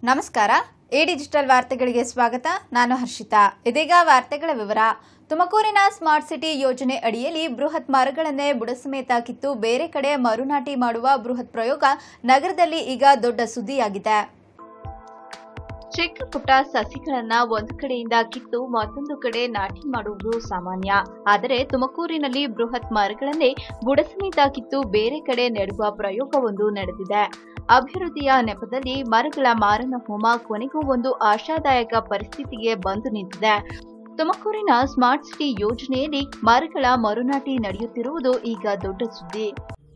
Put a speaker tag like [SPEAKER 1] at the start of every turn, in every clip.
[SPEAKER 1] ನಮಸ್ಕಾರ A digital ವಾರ್ತೆಗಳಿಗೆ ಸ್ವಾಗತ ನಾನು ಹರ್ಷಿತಾ ಇದೀಗ ವಾರ್ತೆಗಳ ವಿವರ ತುಮಕೂರಿನ ಸ್ಮಾರ್ಟ್ ಸಿಟಿ ಯೋಜನೆ ಅಡಿಯಲ್ಲಿ ಬೃಹತ್ ಮರಗಳನ್ನೇ ಬುಡಸಮೇತ ಕಿತ್ತು ಬೇರೆ ಕಡೆ ಮರುನಾಟಿ ಮಾಡುವ ಬೃಹತ್ ಪ್ರಯೋಗ ನಗರದಲ್ಲಿ ಈಗ ದೊಡ್ಡ ಸುದ್ದಿಯಾಗಿದೆ ಚಿಕ್ಕ ಪುಟ್ಟ ಸಸಿಗಳನ್ನ ಒಂದು ಕಡೆಯಿಂದ ಕಿತ್ತು ಮತ್ತೊಂದು ಕಡೆ ನಾಟಿ ಮಾಡುವುದು ಸಾಮಾನ್ಯ ಆದರೆ ತುಮಕೂರಿನಲ್ಲಿ ಬೃಹತ್ ಮರಗಳನ್ನೇ ಬುಡಸಮೇತ ಕಿತ್ತು ಬೇರೆ ಕಡೆ ನೆಡುವ ಪ್ರಯೋಗವೊಂದು ನಡೆದಿದೆ ಅಭಿವೃದ್ಧಿಯ ನೆಪದಲ್ಲಿ ಮರಗಳ ಮಾರಣ ಹೋಮ ಕೊನೆಗೂ ಒಂದು ಆಶಾದಾಯಕ ಪರಿಸ್ಥಿತಿಗೆ ಬಂದು ನಿಂತಿದೆ ತುಮಕೂರಿನ ಸ್ಮಾರ್ಟ್ ಸಿಟಿ ಯೋಜನೆಯಲ್ಲಿ ಮರಗಳ ಮರುನಾಟಿ ನಡೆಯುತ್ತಿರುವುದು ಈಗ ದೊಡ್ಡ ಸುದ್ದಿ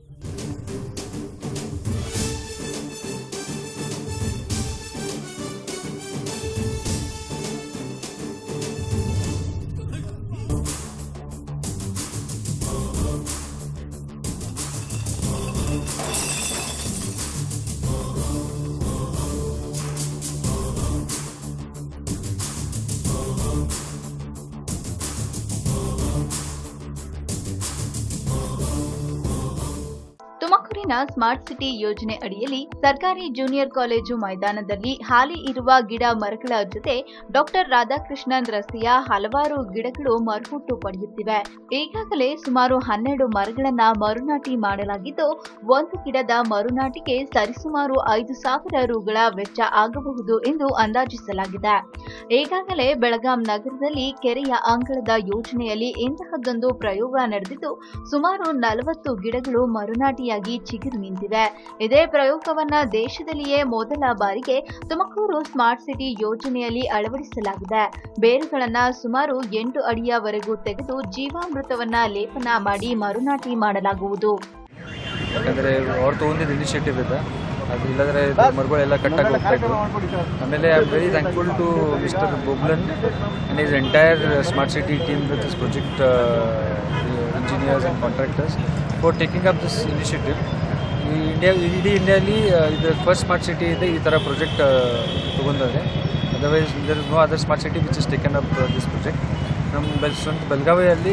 [SPEAKER 1] ತುಮಕೂರಿನ ಸ್ಮಾರ್ಟ್ ಸಿಟಿ ಯೋಜನೆ ಅಡಿಯಲ್ಲಿ ಸರ್ಕಾರಿ ಜೂನಿಯರ್ ಕಾಲೇಜು ಮೈದಾನದಲ್ಲಿ ಹಾಲಿ ಇರುವ ಗಿಡ ಮರಗಳ ಜೊತೆ ಡಾಕ್ಟರ್ ರಾಧಾಕೃಷ್ಣನ್ ರಸ್ತೆಯ ಹಲವಾರು ಗಿಡಗಳು ಮರುಹುಟ್ಟು ಪಡೆಯುತ್ತಿವೆ ಈಗಾಗಲೇ ಸುಮಾರು ಹನ್ನೆರಡು ಮರಗಳನ್ನ ಮರುನಾಟಿ ಮಾಡಲಾಗಿದ್ದು ಒಂದು ಗಿಡದ ಮರುನಾಟಿಗೆ ಸರಿಸುಮಾರು ಐದು ಸಾವಿರ ರುಗಳ ವೆಚ್ಚ ಆಗಬಹುದು ಎಂದು ಅಂದಾಜಿಸಲಾಗಿದೆ ಈಗಾಗಲೇ ಬೆಳಗಾಂ ನಗರದಲ್ಲಿ ಕೆರೆಯ ಅಂಗಳದ ಯೋಜನೆಯಲ್ಲಿ ಇಂತಹದ್ದೊಂದು ಪ್ರಯೋಗ ನಡೆದಿದ್ದು ಸುಮಾರು ನಲವತ್ತು ಗಿಡಗಳು ಮರುನಾಟಿಯಾಗಿ ಚಿಗುರು ನಿಂತಿವೆ ಇದೇ ಪ್ರಯೋಗವನ್ನ ದೇಶದಲ್ಲಿಯೇ ಮೊದಲ ಬಾರಿಗೆ ತುಮಕೂರು ಸ್ಮಾರ್ಟ್ ಸಿಟಿ ಯೋಜನೆಯಲ್ಲಿ ಅಳವಡಿಸಲಾಗಿದೆ ಬೇರುಗಳನ್ನ ಸುಮಾರು ಎಂಟು ಅಡಿಯವರೆಗೂ ತೆಗೆದು ಜೀವಾಮೃತವನ್ನ ಲೇಪನ ಮಾಡಿ ಮರುನಾಟಿ ಮಾಡಲಾಗುವುದು
[SPEAKER 2] ಯಾಕಂದರೆ ಅವ್ರು ತೊಗೊಂಡಿದ್ದು ಇನಿಷಿಯೇಟಿವ್ ಇದೆ ಅದು ಇಲ್ಲದ್ರೆ ಇದು ಮರಗಳೆಲ್ಲ ಕಟ್ಟಾಗಿ ಹೋಗ್ತಾ ಇದ್ವು ಆಮೇಲೆ I am very thankful to mister ಬೊಬ್ಲನ್ and is entire smart city team with this project engineers and contractors for taking up this initiative ಈ ಇಂಡಿಯಾ ಇಡೀ ಇಂಡಿಯಾಲಿ ಇದು ಫಸ್ಟ್ ಸ್ಮಾರ್ಟ್ ಸಿಟಿ ಇದೆ ಈ ಥರ ಪ್ರಾಜೆಕ್ಟ್ ತೊಗೊಂಡಿದೆ otherwise there is no other smart city which is taken up this project ನಮ್ಮ ಬೆಲ್ ಸ್ವಂತ ಬೆಳಗಾವಿಯಲ್ಲಿ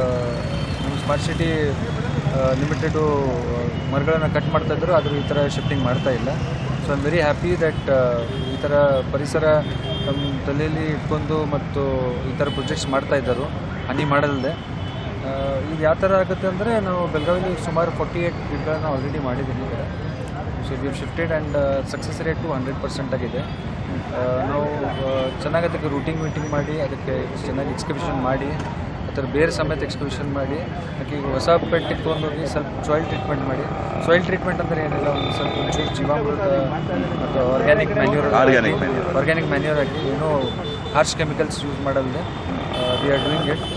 [SPEAKER 2] ನಮ್ಮ ಸ್ಮಾರ್ಟ್ ಸಿಟಿ ಲಿಮಿಟೆಡು ಮರಗಳನ್ನು ಕಟ್ ಮಾಡ್ತಾ ಇದ್ರು ಆದರೂ ಈ ಥರ ಶಿಫ್ಟಿಂಗ್ ಮಾಡ್ತಾ ಇಲ್ಲ so I am very happy that ಈ ಥರ ಪರಿಸರ ನಮ್ಮ ತಲೆಯಲ್ಲಿ ಇಟ್ಕೊಂಡು ಮತ್ತು ಈ ಥರ ಪ್ರೊಜೆಕ್ಟ್ಸ್ ಮಾಡ್ತಾ ಇದ್ದರು ಹನಿ ಮಾಡಲ್ದೆ ಆ, ಇದು ಯಾವ ಥರ ಆಗುತ್ತೆ ಅಂದರೆ ನಾವು ಬೆಳಗಾವಿಲಿ ಸುಮಾರು ಫೋರ್ಟಿ ಏಯ್ಟ್ ಗಿಡಗಳನ್ನ ಆಲ್ರೆಡಿ ಮಾಡಿದ್ದೀನಿ ಈ ಕಡೆ so we shifted and success rate hundred percent ಆಗಿದೆ ಆ, ನಾವು ಆ, ಚೆನ್ನಾಗಿ ಅದಕ್ಕೆ ರೂಟಿಂಗ್ ಮೀಟಿಂಗ್ ಮಾಡಿ ಅದಕ್ಕೆ ಚೆನ್ನಾಗಿ ಎಕ್ಸ್ಕವಿಷನ್ ಮಾಡಿ ಅದರ ಬೇರೆ ಸಮೇತ ಎಕ್ಸ್ಕವಿಷನ್ ಮಾಡಿ ಅದಕ್ಕೆ ಈಗ ಹೊಸ ಪೆಟ್ ಇಟ್ಕೊಂಡೋಗಿ ಸ್ವಲ್ಪ ಸಾಯಿಲ್ ಟ್ರೀಟ್ಮೆಂಟ್ ಮಾಡಿ ಸಾಯಿಲ್ ಟ್ರೀಟ್ಮೆಂಟ್ ಅಂದರೆ ಏನಿಲ್ಲ ಒಂದು ಸ್ವಲ್ಪ ಒಂಚೂರು ಜೀವಾಮೃತ ಮತ್ತು organic manure
[SPEAKER 3] Organic manure.
[SPEAKER 2] Organic manure ಹಾಕಿ ಏನೋ ಹಾರ್ಶ್ ಕೆಮಿಕಲ್ಸ್ ಯೂಸ್ ಮಾಡಲ್ದೆ we are doing it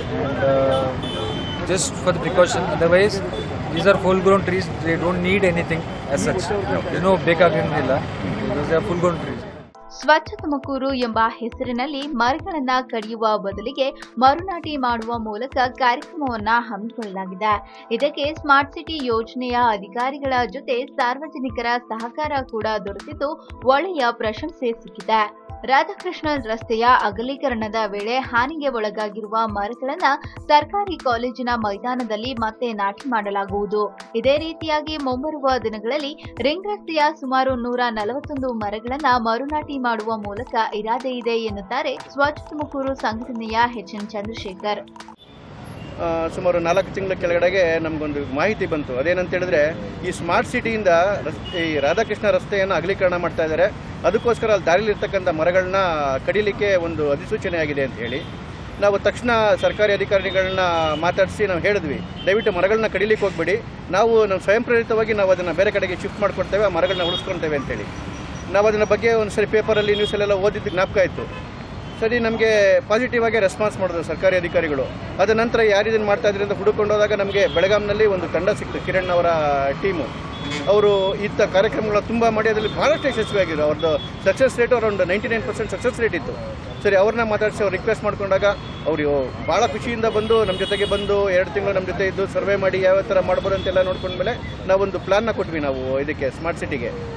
[SPEAKER 2] and just for the precaution otherwise these are full grown trees they don't need anything as such ಏನೋ ಬೇಕಾಗಿರಲಿಲ್ಲ these are full grown trees
[SPEAKER 1] ಸ್ವಚ್ಛ ತುಮಕೂರು ಎಂಬ ಹೆಸರಿನಲ್ಲಿ ಮರಗಳನ್ನ ಕಡಿಯುವ ಬದಲಿಗೆ ಮರುನಾಟಿ ಮಾಡುವ ಮೂಲಕ ಕಾರ್ಯಕ್ರಮವನ್ನ ಹಮ್ಮಿಕೊಳ್ಳಲಾಗಿದೆ ಇದಕ್ಕೆ ಸ್ಮಾರ್ಟ್ ಸಿಟಿ ಯೋಜನೆಯ ಅಧಿಕಾರಿಗಳ ಜೊತೆ ಸಾರ್ವಜನಿಕರ ಸಹಕಾರ ಕೂಡ ದೊರೆತಿದ್ದು ಒಳ್ಳೆಯ ಪ್ರಶಂಸೆ ಸಿಕ್ಕಿದೆ ರಾಧಾಕೃಷ್ಣನ್ ರಸ್ತೆಯ ಅಗಲೀಕರಣದ ವೇಳೆ ಹಾನಿಗೆ ಒಳಗಾಗಿರುವ ಮರಗಳನ್ನ ಸರ್ಕಾರಿ ಕಾಲೇಜಿನ ಮೈದಾನದಲ್ಲಿ ಮತ್ತೆ ನಾಟಿ ಮಾಡಲಾಗುವುದು ಇದೇ ರೀತಿಯಾಗಿ ಮುಂಬರುವ ದಿನಗಳಲ್ಲಿ ರಿಂಗ್ ರಸ್ತೆಯ ಸುಮಾರು ನೂರ ನಲವತ್ತೊಂದು ಮರಗಳನ್ನ ಮರುನಾಟಿ ಮಾಡುವ ಮೂಲಕ ಇರಾದೆ ಇದೆ ಎನ್ನುತ್ತಾರೆ ಸ್ವಚ್ಛ ತುಮಕೂರು ಸಂಘಟನೆಯ ಎಚ್ ಎನ್ ಚಂದ್ರಶೇಖರ್
[SPEAKER 3] ಆ, ಸುಮಾರು ನಾಲ್ಕು ತಿಂಗಳ ಕೆಳಗಡೆಗೆ ನಮಗೊಂದು ಮಾಹಿತಿ ಬಂತು ಅದೇನಂತ ಹೇಳಿದ್ರೆ ಈ ಸ್ಮಾರ್ಟ್ ಸಿಟಿಯಿಂದ ರಸ್ ಈ ರಾಧಾಕೃಷ್ಣ ರಸ್ತೆಯನ್ನು ಅಗಲೀಕರಣ ಮಾಡ್ತಾ ಇದ್ದಾರೆ ಅದಕ್ಕೋಸ್ಕರ ಅಲ್ಲಿ ದಾರಿಲಿರ್ತಕ್ಕಂಥ ಮರಗಳನ್ನ ಕಡಿಲಿಕ್ಕೆ ಒಂದು ಅಧಿಸೂಚನೆ ಆಗಿದೆ ಅಂತ ಹೇಳಿ ನಾವು ತಕ್ಷಣ ಸರ್ಕಾರಿ ಅಧಿಕಾರಿಗಳನ್ನ ಮಾತಾಡಿಸಿ ನಾವು ಹೇಳಿದ್ವಿ ದಯವಿಟ್ಟು ಮರಗಳನ್ನ ಕಡಿಲಿಕ್ಕೆ ಹೋಗ್ಬೇಡಿ ನಾವು ನಾವು ಸ್ವಯಂ ಪ್ರೇರಿತವಾಗಿ ನಾವು ಅದನ್ನು ಬೇರೆ ಕಡೆಗೆ ಶಿಫ್ಟ್ ಮಾಡ್ಕೊಡ್ತೇವೆ ಆ ಮರಗಳನ್ನ ಉಳಿಸ್ಕೊಳ್ತೇವೆ ಅಂತೇಳಿ ನಾವು ಅದನ್ನ ಬಗ್ಗೆ ಒಂದು ಸರಿ ಪೇಪರಲ್ಲಿ ನ್ಯೂಸಲ್ಲೆಲ್ಲ ಓದಿದ್ದು ಜ್ಞಾಪಕ ಇತ್ತು ಸರಿ ನಮಗೆ ಪಾಸಿಟಿವ್ ಆಗಿ ರೆಸ್ಪಾನ್ಸ್ ಮಾಡಿದ್ರು ಸರ್ಕಾರಿ ಅಧಿಕಾರಿಗಳು ಅದ ನಂತರ ಯಾರು ಇದನ್ನು ಮಾಡ್ತಾ ಇದ್ರಿ ಅಂತ ಹುಡುಕೊಂಡು ಹೋದಾಗ ನಮಗೆ ಬೆಳಗಾಂನಲ್ಲಿ ಒಂದು ತಂಡ ಸಿಕ್ತು ಕಿರಣ್ ಅವರ ಟೀಮು ಅವರು ಇಂಥ ಕಾರ್ಯಕ್ರಮಗಳ ತುಂಬ ಮಾಡಿ ಅದರಲ್ಲಿ ಭಾಳಷ್ಟು ಯಶಸ್ವಿಯಾಗಿದ್ರು ಅವ್ರದ್ದು success rate around ninety nine percent success rate ಇತ್ತು ಸರಿ ಅವ್ರನ್ನ ಮಾತಾಡಿಸಿ ಅವ್ರು ರಿಕ್ವೆಸ್ಟ್ ಮಾಡ್ಕೊಂಡಾಗ ಅವರು ಭಾಳ ಖುಷಿಯಿಂದ ಬಂದು ನಮ್ಮ ಜೊತೆಗೆ ಬಂದು ಎರಡು ತಿಂಗಳು ನಮ್ಮ ಜೊತೆ ಇದ್ದು ಸರ್ವೆ ಮಾಡಿ ಯಾವ ಥರ ಮಾಡ್ಬೋದು ಅಂತೆಲ್ಲ ನೋಡ್ಕೊಂಡ್ಮೇಲೆ ನಾವೊಂದು ಪ್ಲಾನ್ನ ಕೊಟ್ವಿ ನಾವು ಇದಕ್ಕೆ ಸ್ಮಾರ್ಟ್ ಸಿಟಿಗೆ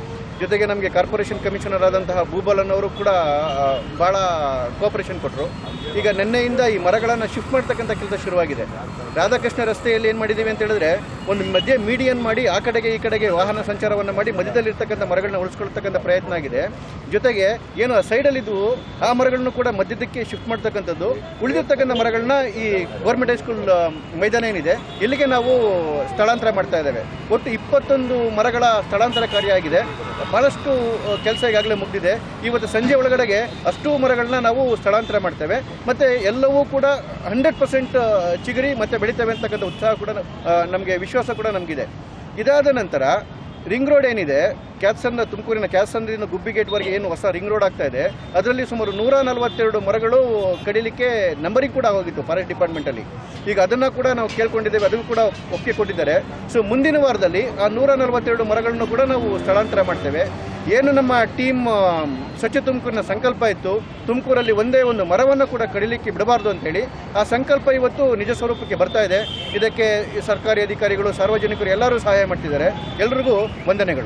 [SPEAKER 3] ಜೊತೆಗೆ ನಮಗೆ ಕಾರ್ಪೊರೇಷನ್ ಕಮಿಷನರ್ ಆದಂತಹ ಭೂಬಲನ್ ಅವರು ಕೂಡ ಆ, ಭಾಳ ಕೋಆಪರೇಷನ್ ಕೊಟ್ಟರು ಈಗ ನಿನ್ನೆಯಿಂದ ಈ ಮರಗಳನ್ನು ಶಿಫ್ಟ್ ಮಾಡ್ತಕ್ಕಂಥ ಕೆಲಸ ಶುರುವಾಗಿದೆ ರಾಧಾಕೃಷ್ಣ ರಸ್ತೆಯಲ್ಲಿ ಏನು ಮಾಡಿದ್ದೀವಿ ಅಂತ ಹೇಳಿದ್ರೆ ಒಂದು ಮಧ್ಯೆ ಮೀಡಿಯನ್ ಮಾಡಿ ಆ ಕಡೆಗೆ ಈ ಕಡೆಗೆ ವಾಹನ ಸಂಚಾರವನ್ನು ಮಾಡಿ ಮಧ್ಯದಲ್ಲಿರ್ತಕ್ಕಂಥ ಮರಗಳನ್ನ ಉಳಿಸ್ಕೊಳ್ತಕ್ಕಂಥ ಪ್ರಯತ್ನ ಆಗಿದೆ ಜೊತೆಗೆ ಏನು ಆ ಸೈಡಲ್ಲಿದ್ದು ಆ ಮರಗಳನ್ನು ಕೂಡ ಮಧ್ಯದಕ್ಕೆ ಶಿಫ್ಟ್ ಮಾಡ್ತಕ್ಕಂಥದ್ದು ಉಳಿದಿರ್ತಕ್ಕಂಥ ಮರಗಳನ್ನ ಈ ಗೌರ್ಮೆಂಟ್ ಹೈಸ್ಕೂಲ್ ಮೈದಾನ ಏನಿದೆ ಇಲ್ಲಿಗೆ ನಾವು ಸ್ಥಳಾಂತರ ಮಾಡ್ತಾ ಇದ್ದೇವೆ ಒಟ್ಟು ಇಪ್ಪತ್ತೊಂದು ಮರಗಳ ಸ್ಥಳಾಂತರ ಕಾರ್ಯ ಆಗಿದೆ ಬಹಳಷ್ಟು ಕೆಲಸ ಈಗಾಗಲೇ ಮುಗಿದಿದೆ ಇವತ್ತು ಸಂಜೆ ಒಳಗಡೆಗೆ ಅಷ್ಟು ಮರಗಳನ್ನ ನಾವು ಸ್ಥಳಾಂತರ ಮಾಡ್ತೇವೆ ಮತ್ತೆ ಎಲ್ಲವೂ ಕೂಡ ಹಂಡ್ರೆಡ್ ಪರ್ಸೆಂಟ್ ಚಿಗುರಿ ಮತ್ತೆ ಬೆಳಿತೇವೆ ಅಂತಕ್ಕಂಥ ಉತ್ಸಾಹ ಕೂಡ ನಮಗೆ ವಿಶ್ವಾಸ ಕೂಡ ನಮಗಿದೆ ಇದಾದ ನಂತರ ರಿಂಗ್ ರೋಡ್ ಏನಿದೆ ಕ್ಯಾತ್ಸನ್ ತುಮಕೂರಿನ ಕ್ಯಾತ್ಸನ್ರಿಂದ ಗುಬ್ಬಿ ಗೇಟ್ವರೆಗೆ ಏನು ಹೊಸ ರಿಂಗ್ ರೋಡ್ ಆಗ್ತಾ ಇದೆ ಅದರಲ್ಲಿ ಸುಮಾರು ನೂರ ನಲವತ್ತೆರಡು ಮರಗಳು ಕಡಿಲಿಕ್ಕೆ ನಂಬರಿಂಗ್ ಕೂಡ ಹೋಗಿತ್ತು ಫಾರೆಸ್ಟ್ ಡಿಪಾರ್ಟ್ಮೆಂಟಲ್ಲಿ ಈಗ ಅದನ್ನು ಕೂಡ ನಾವು ಕೇಳ್ಕೊಂಡಿದ್ದೇವೆ ಅದನ್ನು ಕೂಡ ಒಪ್ಪಿಗೆ ಕೊಟ್ಟಿದ್ದಾರೆ ಸೊ ಮುಂದಿನ ವಾರದಲ್ಲಿ ಆ ನೂರ ನಲವತ್ತೆರಡು ಮರಗಳನ್ನು ಕೂಡ ನಾವು ಸ್ಥಳಾಂತರ ಮಾಡ್ತೇವೆ ಏನು ನಮ್ಮ ಟೀಮ್ ಸ್ವಚ್ಛ ತುಮಕೂರಿನ ಸಂಕಲ್ಪ ಇತ್ತು ತುಮಕೂರಲ್ಲಿ ಒಂದೇ ಒಂದು ಮರವನ್ನು ಕೂಡ ಕಡಿಲಿಕ್ಕೆ ಬಿಡಬಾರ್ದು ಅಂತೇಳಿ ಆ ಸಂಕಲ್ಪ ಇವತ್ತು ನಿಜ ಸ್ವರೂಪಕ್ಕೆ ಬರ್ತಾ ಇದೆ ಇದಕ್ಕೆ ಈ ಸರ್ಕಾರಿ ಅಧಿಕಾರಿಗಳು ಸಾರ್ವಜನಿಕರು ಎಲ್ಲರೂ ಸಹಾಯ ಮಾಡ್ತಿದ್ದಾರೆ ಎಲ್ರಿಗೂ ವಂದನೆಗಳು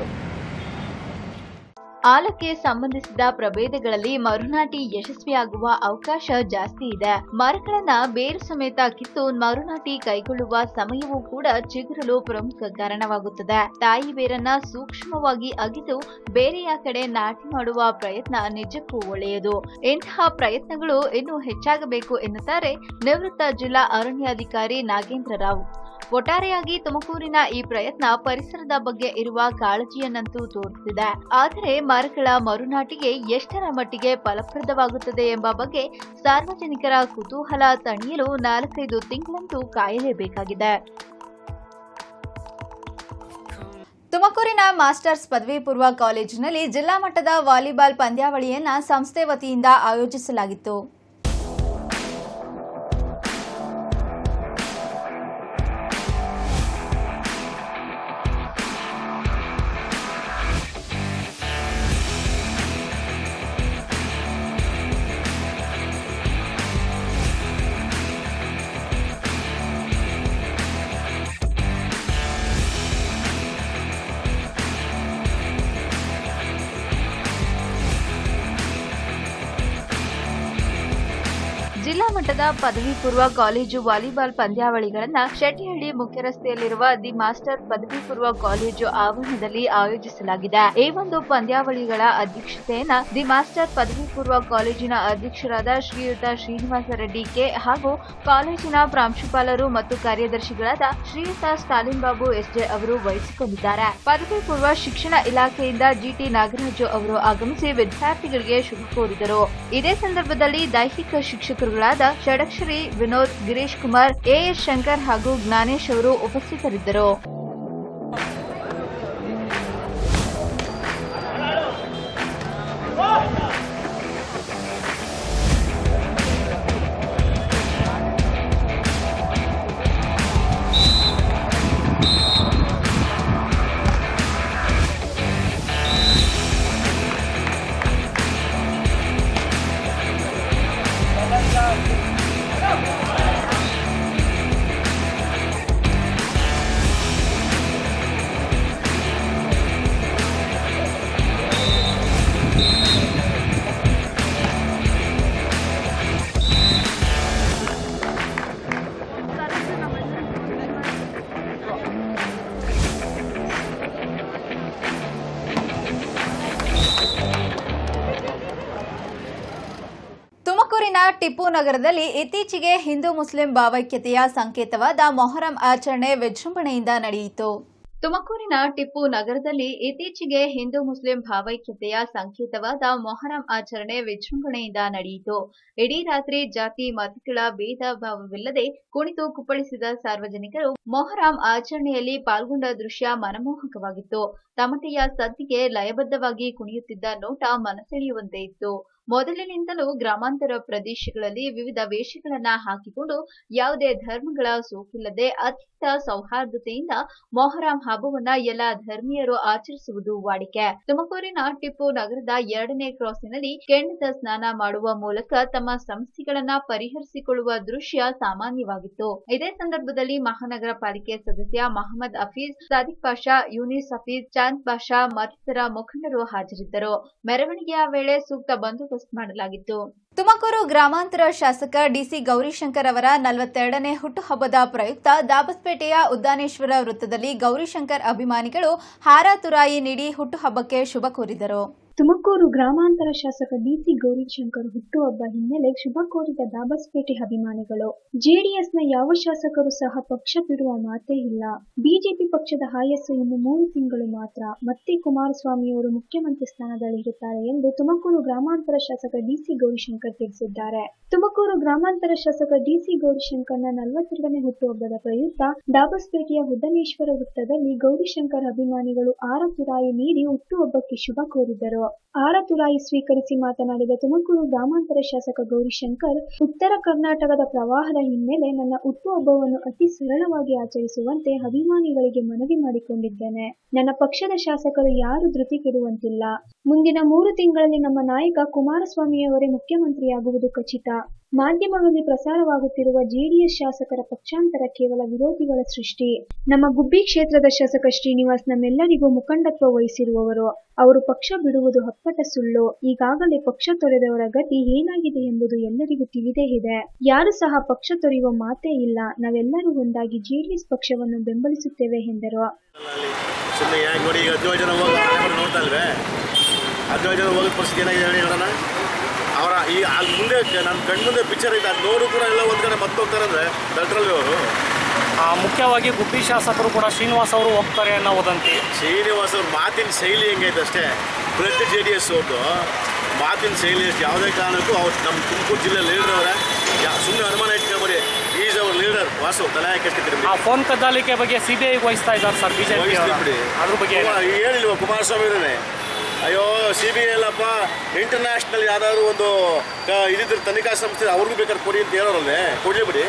[SPEAKER 1] ಆಲಕ್ಕೆ ಸಂಬಂಧಿಸಿದ ಪ್ರಭೇದಗಳಲ್ಲಿ ಮರುನಾಟಿ ಯಶಸ್ವಿಯಾಗುವ ಅವಕಾಶ ಜಾಸ್ತಿ ಇದೆ ಮರಗಳನ್ನ ಬೇರು ಸಮೇತ ಕಿತ್ತು ಮರುನಾಟಿ ಕೈಗೊಳ್ಳುವ ಸಮಯವೂ ಕೂಡ ಚಿಗುರಲು ಪ್ರಮುಖ ಕಾರಣವಾಗುತ್ತದೆ ತಾಯಿ ಬೇರನ್ನ ಸೂಕ್ಷ್ಮವಾಗಿ ಅಗಿದು ಬೇರೆಯ ಕಡೆ ನಾಟಿ ಮಾಡುವ ಪ್ರಯತ್ನ ನಿಜಕ್ಕೂ ಒಳ್ಳೆಯದು ಇಂತಹ ಪ್ರಯತ್ನಗಳು ಇನ್ನೂ ಹೆಚ್ಚಾಗಬೇಕು ಎನ್ನುತ್ತಾರೆ ನಿವೃತ್ತ ಜಿಲ್ಲಾ ಅರಣ್ಯಾಧಿಕಾರಿ ನಾಗೇಂದ್ರ ರಾವ್ ಒಟ್ಟಾರೆಯಾಗಿ ತುಮಕೂರಿನ ಈ ಪ್ರಯತ್ನ ಪರಿಸರದ ಬಗ್ಗೆ ಇರುವ ಕಾಳಜಿಯನ್ನಂತೂ ತೋರಿಸಿದೆ ಆದರೆ ಮರಗಳ ಮರುನಾಟಿಗೆ ಎಷ್ಟರ ಮಟ್ಟಿಗೆ ಫಲಪ್ರದವಾಗುತ್ತದೆ ಎಂಬ ಬಗ್ಗೆ ಸಾರ್ವಜನಿಕರ ಕುತೂಹಲ ತಣಿಯಲು ನಾಲ್ಕೈದು ತಿಂಗಳಂತೂ ಕಾಯಲೇಬೇಕಾಗಿದೆ ತುಮಕೂರಿನ ಮಾಸ್ಟರ್ಸ್ ಪದವಿ ಪೂರ್ವ ಕಾಲೇಜಿನಲ್ಲಿ ಜಿಲ್ಲಾ ಮಟ್ಟದ ವಾಲಿಬಾಲ್ ಪಂದ್ಯಾವಳಿಯನ್ನ ಸಂಸ್ಥೆ ವತಿಯಿಂದ ಆಯೋಜಿಸಲಾಗಿತ್ತು ಜಿಲ್ಲಾ ಮಟ್ಟದ ಪದವಿ ಪೂರ್ವ ಕಾಲೇಜು ವಾಲಿಬಾಲ್ ಪಂದ್ಯಾವಳಿಗಳನ್ನ ಶೆಟ್ಟಿಹಳ್ಳಿ ಮುಖ್ಯ ರಸ್ತೆಯಲ್ಲಿರುವ ದಿ ಮಾಸ್ಟರ್ ಪದವಿ ಪೂರ್ವ ಕಾಲೇಜು ಆವರಣದಲ್ಲಿ ಆಯೋಜಿಸಲಾಗಿದೆ ಈ ಒಂದು ಪಂದ್ಯಾವಳಿಗಳ ಅಧ್ಯಕ್ಷತೆಯನ್ನ ದಿ ಮಾಸ್ಟರ್ ಪದವಿ ಪೂರ್ವ ಕಾಲೇಜಿನ ಅಧ್ಯಕ್ಷರಾದ ಶ್ರೀಯುತ ಶ್ರೀನಿವಾಸ ರೆಡ್ಡಿ ಕೆ ಹಾಗೂ ಕಾಲೇಜಿನ ಪ್ರಾಂಶುಪಾಲರು ಮತ್ತು ಕಾರ್ಯದರ್ಶಿಗಳಾದ ಶ್ರೀಯುತ ಸ್ಟಾಲಿನ್ ಬಾಬು ಎಸ್ಜೆ ಅವರು ವಹಿಸಿಕೊಂಡಿದ್ದಾರೆ ಪದವಿ ಪೂರ್ವ ಶಿಕ್ಷಣ ಇಲಾಖೆಯಿಂದ ಜಿಟಿ ನಾಗರಾಜು ಅವರು ಆಗಮಿಸಿ ವಿದ್ಯಾರ್ಥಿಗಳಿಗೆ ಶುಭ ಕೋರಿದರು ಇದೇ ಸಂದರ್ಭದಲ್ಲಿ ದೈಹಿಕ ಶಿಕ್ಷಕರುಗಳಾದ ಷಡಕ್ಷರಿ ವಿನೋದ್ ಗಿರೀಶ್ ಕುಮಾರ್ ಎಎಸ್ ಶಂಕರ್ ಹಾಗೂ ಜ್ಞಾನೇಶ್ ಅವರು ಉಪಸ್ಥಿತರಿದ್ದರು ತುಮಕೂರಿನ ಟಿಪ್ಪು ನಗರದಲ್ಲಿ ಇತ್ತೀಚೆಗೆ ಹಿಂದೂ ಮುಸ್ಲಿಂ ಭಾವೈಕ್ಯತೆಯ ಸಂಕೇತವಾದ ಮೊಹರಂ ಆಚರಣೆ ವಿಜೃಂಭಣೆಯಿಂದ ನಡೆಯಿತು ತುಮಕೂರಿನ ಟಿಪ್ಪು ನಗರದಲ್ಲಿ ಇತ್ತೀಚೆಗೆ ಹಿಂದೂ ಮುಸ್ಲಿಂ ಭಾವೈಕ್ಯತೆಯ ಸಂಕೇತವಾದ ಮೊಹರಂ ಆಚರಣೆ ವಿಜೃಂಭಣೆಯಿಂದ ನಡೆಯಿತು ಇಡೀ ರಾತ್ರಿ ಜಾತಿ ಮತಗಳ ಭೇದ ಭಾವವಿಲ್ಲದೆ ಕುಣಿತು ಕುಪ್ಪಳಿಸಿದ ಸಾರ್ವಜನಿಕರು ಮೊಹರಂ ಆಚರಣೆಯಲ್ಲಿ ಪಾಲ್ಗೊಂಡ ದೃಶ್ಯ ಮನಮೋಹಕವಾಗಿತ್ತು ತಮಟೆಯ ಸದ್ದಿಗೆ ಲಯಬದ್ಧವಾಗಿ ಕುಣಿಯುತ್ತಿದ್ದ ನೋಟ ಮನಸೆಳೆಯುವಂತೆ ಇತ್ತು ಮೊದಲಿನಿಂದಲೂ ಗ್ರಾಮಾಂತರ ಪ್ರದೇಶಗಳಲ್ಲಿ ವಿವಿಧ ವೇಷಗಳನ್ನ ಹಾಕಿಕೊಂಡು ಯಾವುದೇ ಧರ್ಮಗಳ ಸೋಕಿಲ್ಲದೆ ಅತ್ಯಂತ ಸೌಹಾರ್ದತೆಯಿಂದ ಮೊಹರಂ ಹಬ್ಬವನ್ನ ಎಲ್ಲ ಧರ್ಮೀಯರು ಆಚರಿಸುವುದು ವಾಡಿಕೆ ತುಮಕೂರಿನ ಟಿಪ್ಪು ನಗರದ ಎರಡನೇ ಕ್ರಾಸಿನಲ್ಲಿ ಕೆಂಡದ ಸ್ನಾನ ಮಾಡುವ ಮೂಲಕ ತಮ್ಮ ಸಮಸ್ಯೆಗಳನ್ನ ಪರಿಹರಿಸಿಕೊಳ್ಳುವ ದೃಶ್ಯ ಸಾಮಾನ್ಯವಾಗಿತ್ತು ಇದೇ ಸಂದರ್ಭದಲ್ಲಿ ಮಹಾನಗರ ಪಾಲಿಕೆ ಸದಸ್ಯ ಮಹಮ್ಮದ್ ಹಫೀಜ್ ಸಾದಿಕ್ ಪಾಷಾ ಯೂನಿಸ್ ಹಫೀಜ್ ಚಾಂದ್ ಪಾಷಾ ಮತ್ತಿತರ ಮುಖಂಡರು ಹಾಜರಿದ್ದರು ಮೆರವಣಿಗೆಯ ವೇಳೆ ಸೂಕ್ತ ಬಂದೋಬಸ್ತ್ ಮಾಡಲಾಗಿತ್ತು ತುಮಕೂರು ಗ್ರಾಮಾಂತರ ಶಾಸಕ ಡಿಸಿ ಗೌರಿಶಂಕರ್ ಅವರ ನಲವತ್ತೆರಡನೇ ಹುಟ್ಟುಹಬ್ಬದ ಪ್ರಯುಕ್ತ ದಾಬಸ್ಪೇಟೆಯ ಉದ್ದಾನೇಶ್ವರ ವೃತ್ತದಲ್ಲಿ ಗೌರಿಶಂಕರ್ ಅಭಿಮಾನಿಗಳು ಹಾರ ತುರಾಯಿ ನೀಡಿ ಹುಟ್ಟುಹಬ್ಬಕ್ಕೆ ಶುಭ ಕೋರಿದರು
[SPEAKER 4] ತುಮಕೂರು ಗ್ರಾಮಾಂತರ ಶಾಸಕ ಡಿಸಿ ಗೌರಿಶಂಕರ್ ಹುಟ್ಟುಹಬ್ಬ ಹಿನ್ನೆಲೆ ಶುಭ ಕೋರಿದ ದಾಬಸ್ಪೇಟೆ ಅಭಿಮಾನಿಗಳು ಜೆಡಿಎಸ್ನ ಯಾವ ಶಾಸಕರು ಸಹ ಪಕ್ಷ ಬಿಡುವ ಮಾತೇ ಇಲ್ಲ ಬಿಜೆಪಿ ಪಕ್ಷದ ಆಯಸ್ಸು ಇನ್ನು ಮೂರು ತಿಂಗಳು ಮಾತ್ರ ಮತ್ತೆ ಕುಮಾರಸ್ವಾಮಿಯವರು ಮುಖ್ಯಮಂತ್ರಿ ಸ್ಥಾನದಲ್ಲಿರುತ್ತಾರೆ ಎಂದು ತುಮಕೂರು ಗ್ರಾಮಾಂತರ ಶಾಸಕ ಡಿಸಿ ಗೌರಿಶಂಕರ್ ತಿಳಿಸಿದ್ದಾರೆ ತುಮಕೂರು ಗ್ರಾಮಾಂತರ ಶಾಸಕ ಡಿಸಿ ಗೌರಿಶಂಕರ್ನ ನಲವತ್ತೆರಡನೇ ಹುಟ್ಟುಹಬ್ಬದ ಪ್ರಯುಕ್ತ ದಾಬಸ್ಪೇಟೆಯ ಉದ್ದನೇಶ್ವರ ವೃತ್ತದಲ್ಲಿ ಗೌರಿಶಂಕರ್ ಅಭಿಮಾನಿಗಳು ಆರ ತುರಾಯಿ ನೀಡಿ ಹುಟ್ಟುಹಬ್ಬಕ್ಕೆ ಶುಭ ಕೋರಿದರು ಆರ ತುರಾಯಿ ಸ್ವೀಕರಿಸಿ ಮಾತನಾಡಿದ ತುಮಕೂರು ಗ್ರಾಮಾಂತರ ಶಾಸಕ ಗೌರಿಶಂಕರ್ ಉತ್ತರ ಕರ್ನಾಟಕದ ಪ್ರವಾಹದ ಹಿನ್ನೆಲೆ ನನ್ನ ಹುಟ್ಟುಹಬ್ಬವನ್ನು ಅತಿ ಸರಳವಾಗಿ ಆಚರಿಸುವಂತೆ ಅಭಿಮಾನಿಗಳಿಗೆ ಮನವಿ ಮಾಡಿಕೊಂಡಿದ್ದೇನೆ ನನ್ನ ಪಕ್ಷದ ಶಾಸಕರು ಯಾರು ಧೃತಿ ಕೆಡುವಂತಿಲ್ಲ ಮುಂದಿನ ಮೂರು ತಿಂಗಳಲ್ಲಿ ನಮ್ಮ ನಾಯಕ ಕುಮಾರಸ್ವಾಮಿಯವರೇ ಮುಖ್ಯಮಂತ್ರಿಯಾಗುವುದು ಖಚಿತ ಮಾಧ್ಯಮಗಳಲ್ಲಿ ಪ್ರಸಾರವಾಗುತ್ತಿರುವ ಜೆಡಿಎಸ್ ಶಾಸಕರ ಪಕ್ಷಾಂತರ ಕೇವಲ ವಿರೋಧಿಗಳ ಸೃಷ್ಟಿ ನಮ್ಮ ಗುಬ್ಬಿ ಕ್ಷೇತ್ರದ ಶಾಸಕ ಶ್ರೀನಿವಾಸ್ ನಮ್ಮೆಲ್ಲರಿಗೂ ಮುಖಂಡತ್ವ ವಹಿಸಿರುವವರು ಅವರು ಪಕ್ಷ ಬಿಡುವುದು ಅಪ್ಪಟ ಸುಳ್ಳು ಈಗಾಗಲೇ ಪಕ್ಷ ತೊರೆದವರ ಗತಿ ಏನಾಗಿದೆ ಎಂಬುದು ಎಲ್ಲರಿಗೂ ತಿಳಿದೇ ಇದೆ ಯಾರು ಸಹ ಪಕ್ಷ ತೊರೆಯುವ ಮಾತೇ ಇಲ್ಲ ನಾವೆಲ್ಲರೂ ಒಂದಾಗಿ ಜೆಡಿಎಸ್ ಪಕ್ಷವನ್ನು ಬೆಂಬಲಿಸುತ್ತೇವೆ ಎಂದರು
[SPEAKER 5] ಸುಮ್ಮನೆ ಯಾಕೆ ನೋಡಿ ಈಗ ಹದಿನೇಳು ಜನ ಹೋಗಿ ಆಮೇಲೆ ನೋಡ್ತಾ ಇಲ್ವೇ ಹದಿನೇಳು ಜನ ಹೋಗೋ ಪರಿಸ್ಥಿತಿ ಏನಾಗಿದೆ ಹೇಳಿ ನೋಡೋಣ ಅವರ ಈ ಅಲ್ಲಿ ಮುಂದೆ ನನ್ನ ಕಣ್ಮುಂದೆ ಪಿಕ್ಚರ್ ಐತೆ ಅದು ನೋಡು ಕೂಡ ಎಲ್ಲ ಒಂದು ಕಡೆ ಮತ್ತೆ ಹೋಗ್ತಾರೆ ಅಂದರೆ ದಟ್ರಲ್ವೇ ಅವರು
[SPEAKER 6] ಆ, ಮುಖ್ಯವಾಗಿ ಗುಬ್ಬಿ ಶಾಸಕರು ಕೂಡ ಶ್ರೀನಿವಾಸ್ ಅವರು ಹೋಗ್ತಾರೆ ಅನ್ನೋ ವದಂತಿ
[SPEAKER 5] ಶ್ರೀನಿವಾಸ್ ಅವ್ರ ಮಾತಿನ ಶೈಲಿ ಹೆಂಗೈತೆ ಅಷ್ಟೇ ಪ್ರತಿ ಜೆ ಡಿ ಎಸ್ ಅವ್ರದ್ದು ಮಾತಿನ ಶೈಲಿ ಅಷ್ಟೇ ಯಾವುದೇ ಕಾರಣಕ್ಕೂ ಅವ್ರು ನಮ್ಮ ತುಮಕೂರು ಜಿಲ್ಲೆ ಲೀಡರ್ ಅವರೇ ಯಾ ಸುಮ್ಮನೆ ಅನುಮಾನ ಇಟ್ಕೊಂಬರಿ ಈಸ್ ಅವರ್ ಲೀಡರ್ ವಾಸು ತಲೆ ಹಾಕಿರ್ತೀರಿ
[SPEAKER 6] ಆ ಫೋನ್ ಕದ್ದಾಲಿಕೆ ಬಗ್ಗೆ ಸಿಬಿಐ ವಹಿಸ್ತಾ ಇದ್ದಾರೆ ಸರ್ ಬಿಜೆಪಿ
[SPEAKER 5] ವಹಿಸ್ಲಿ ಬಿಡಿ
[SPEAKER 6] ಅದ್ರ ಬಗ್ಗೆ ಏನು?
[SPEAKER 5] ಕುಮಾರ್- ಹೇಳಿಲ್ವ ಕುಮಾರಸ್ವಾಮಿ ಅವರೇ ಅಯ್ಯೋ ಸಿ ಬಿ ಐ ಎಲ್ಲಪ್ಪ ಇಂಟರ್ನ್ಯಾಷನಲ್ ಯಾವ್ದಾದ್ರು ಒಂದು ಕ- ಇದಿದ್ರೆ ತನಿಖಾ ಸಂಸ್ಥೆ ಅವ್ರಿಗೂ ಬೇಕಾದ್ರೆ ಕೊಡಿ ಅಂತ ಹೇಳೋರಲ್ವೇ ಕೊಡಲಿ ಬಿಡಿ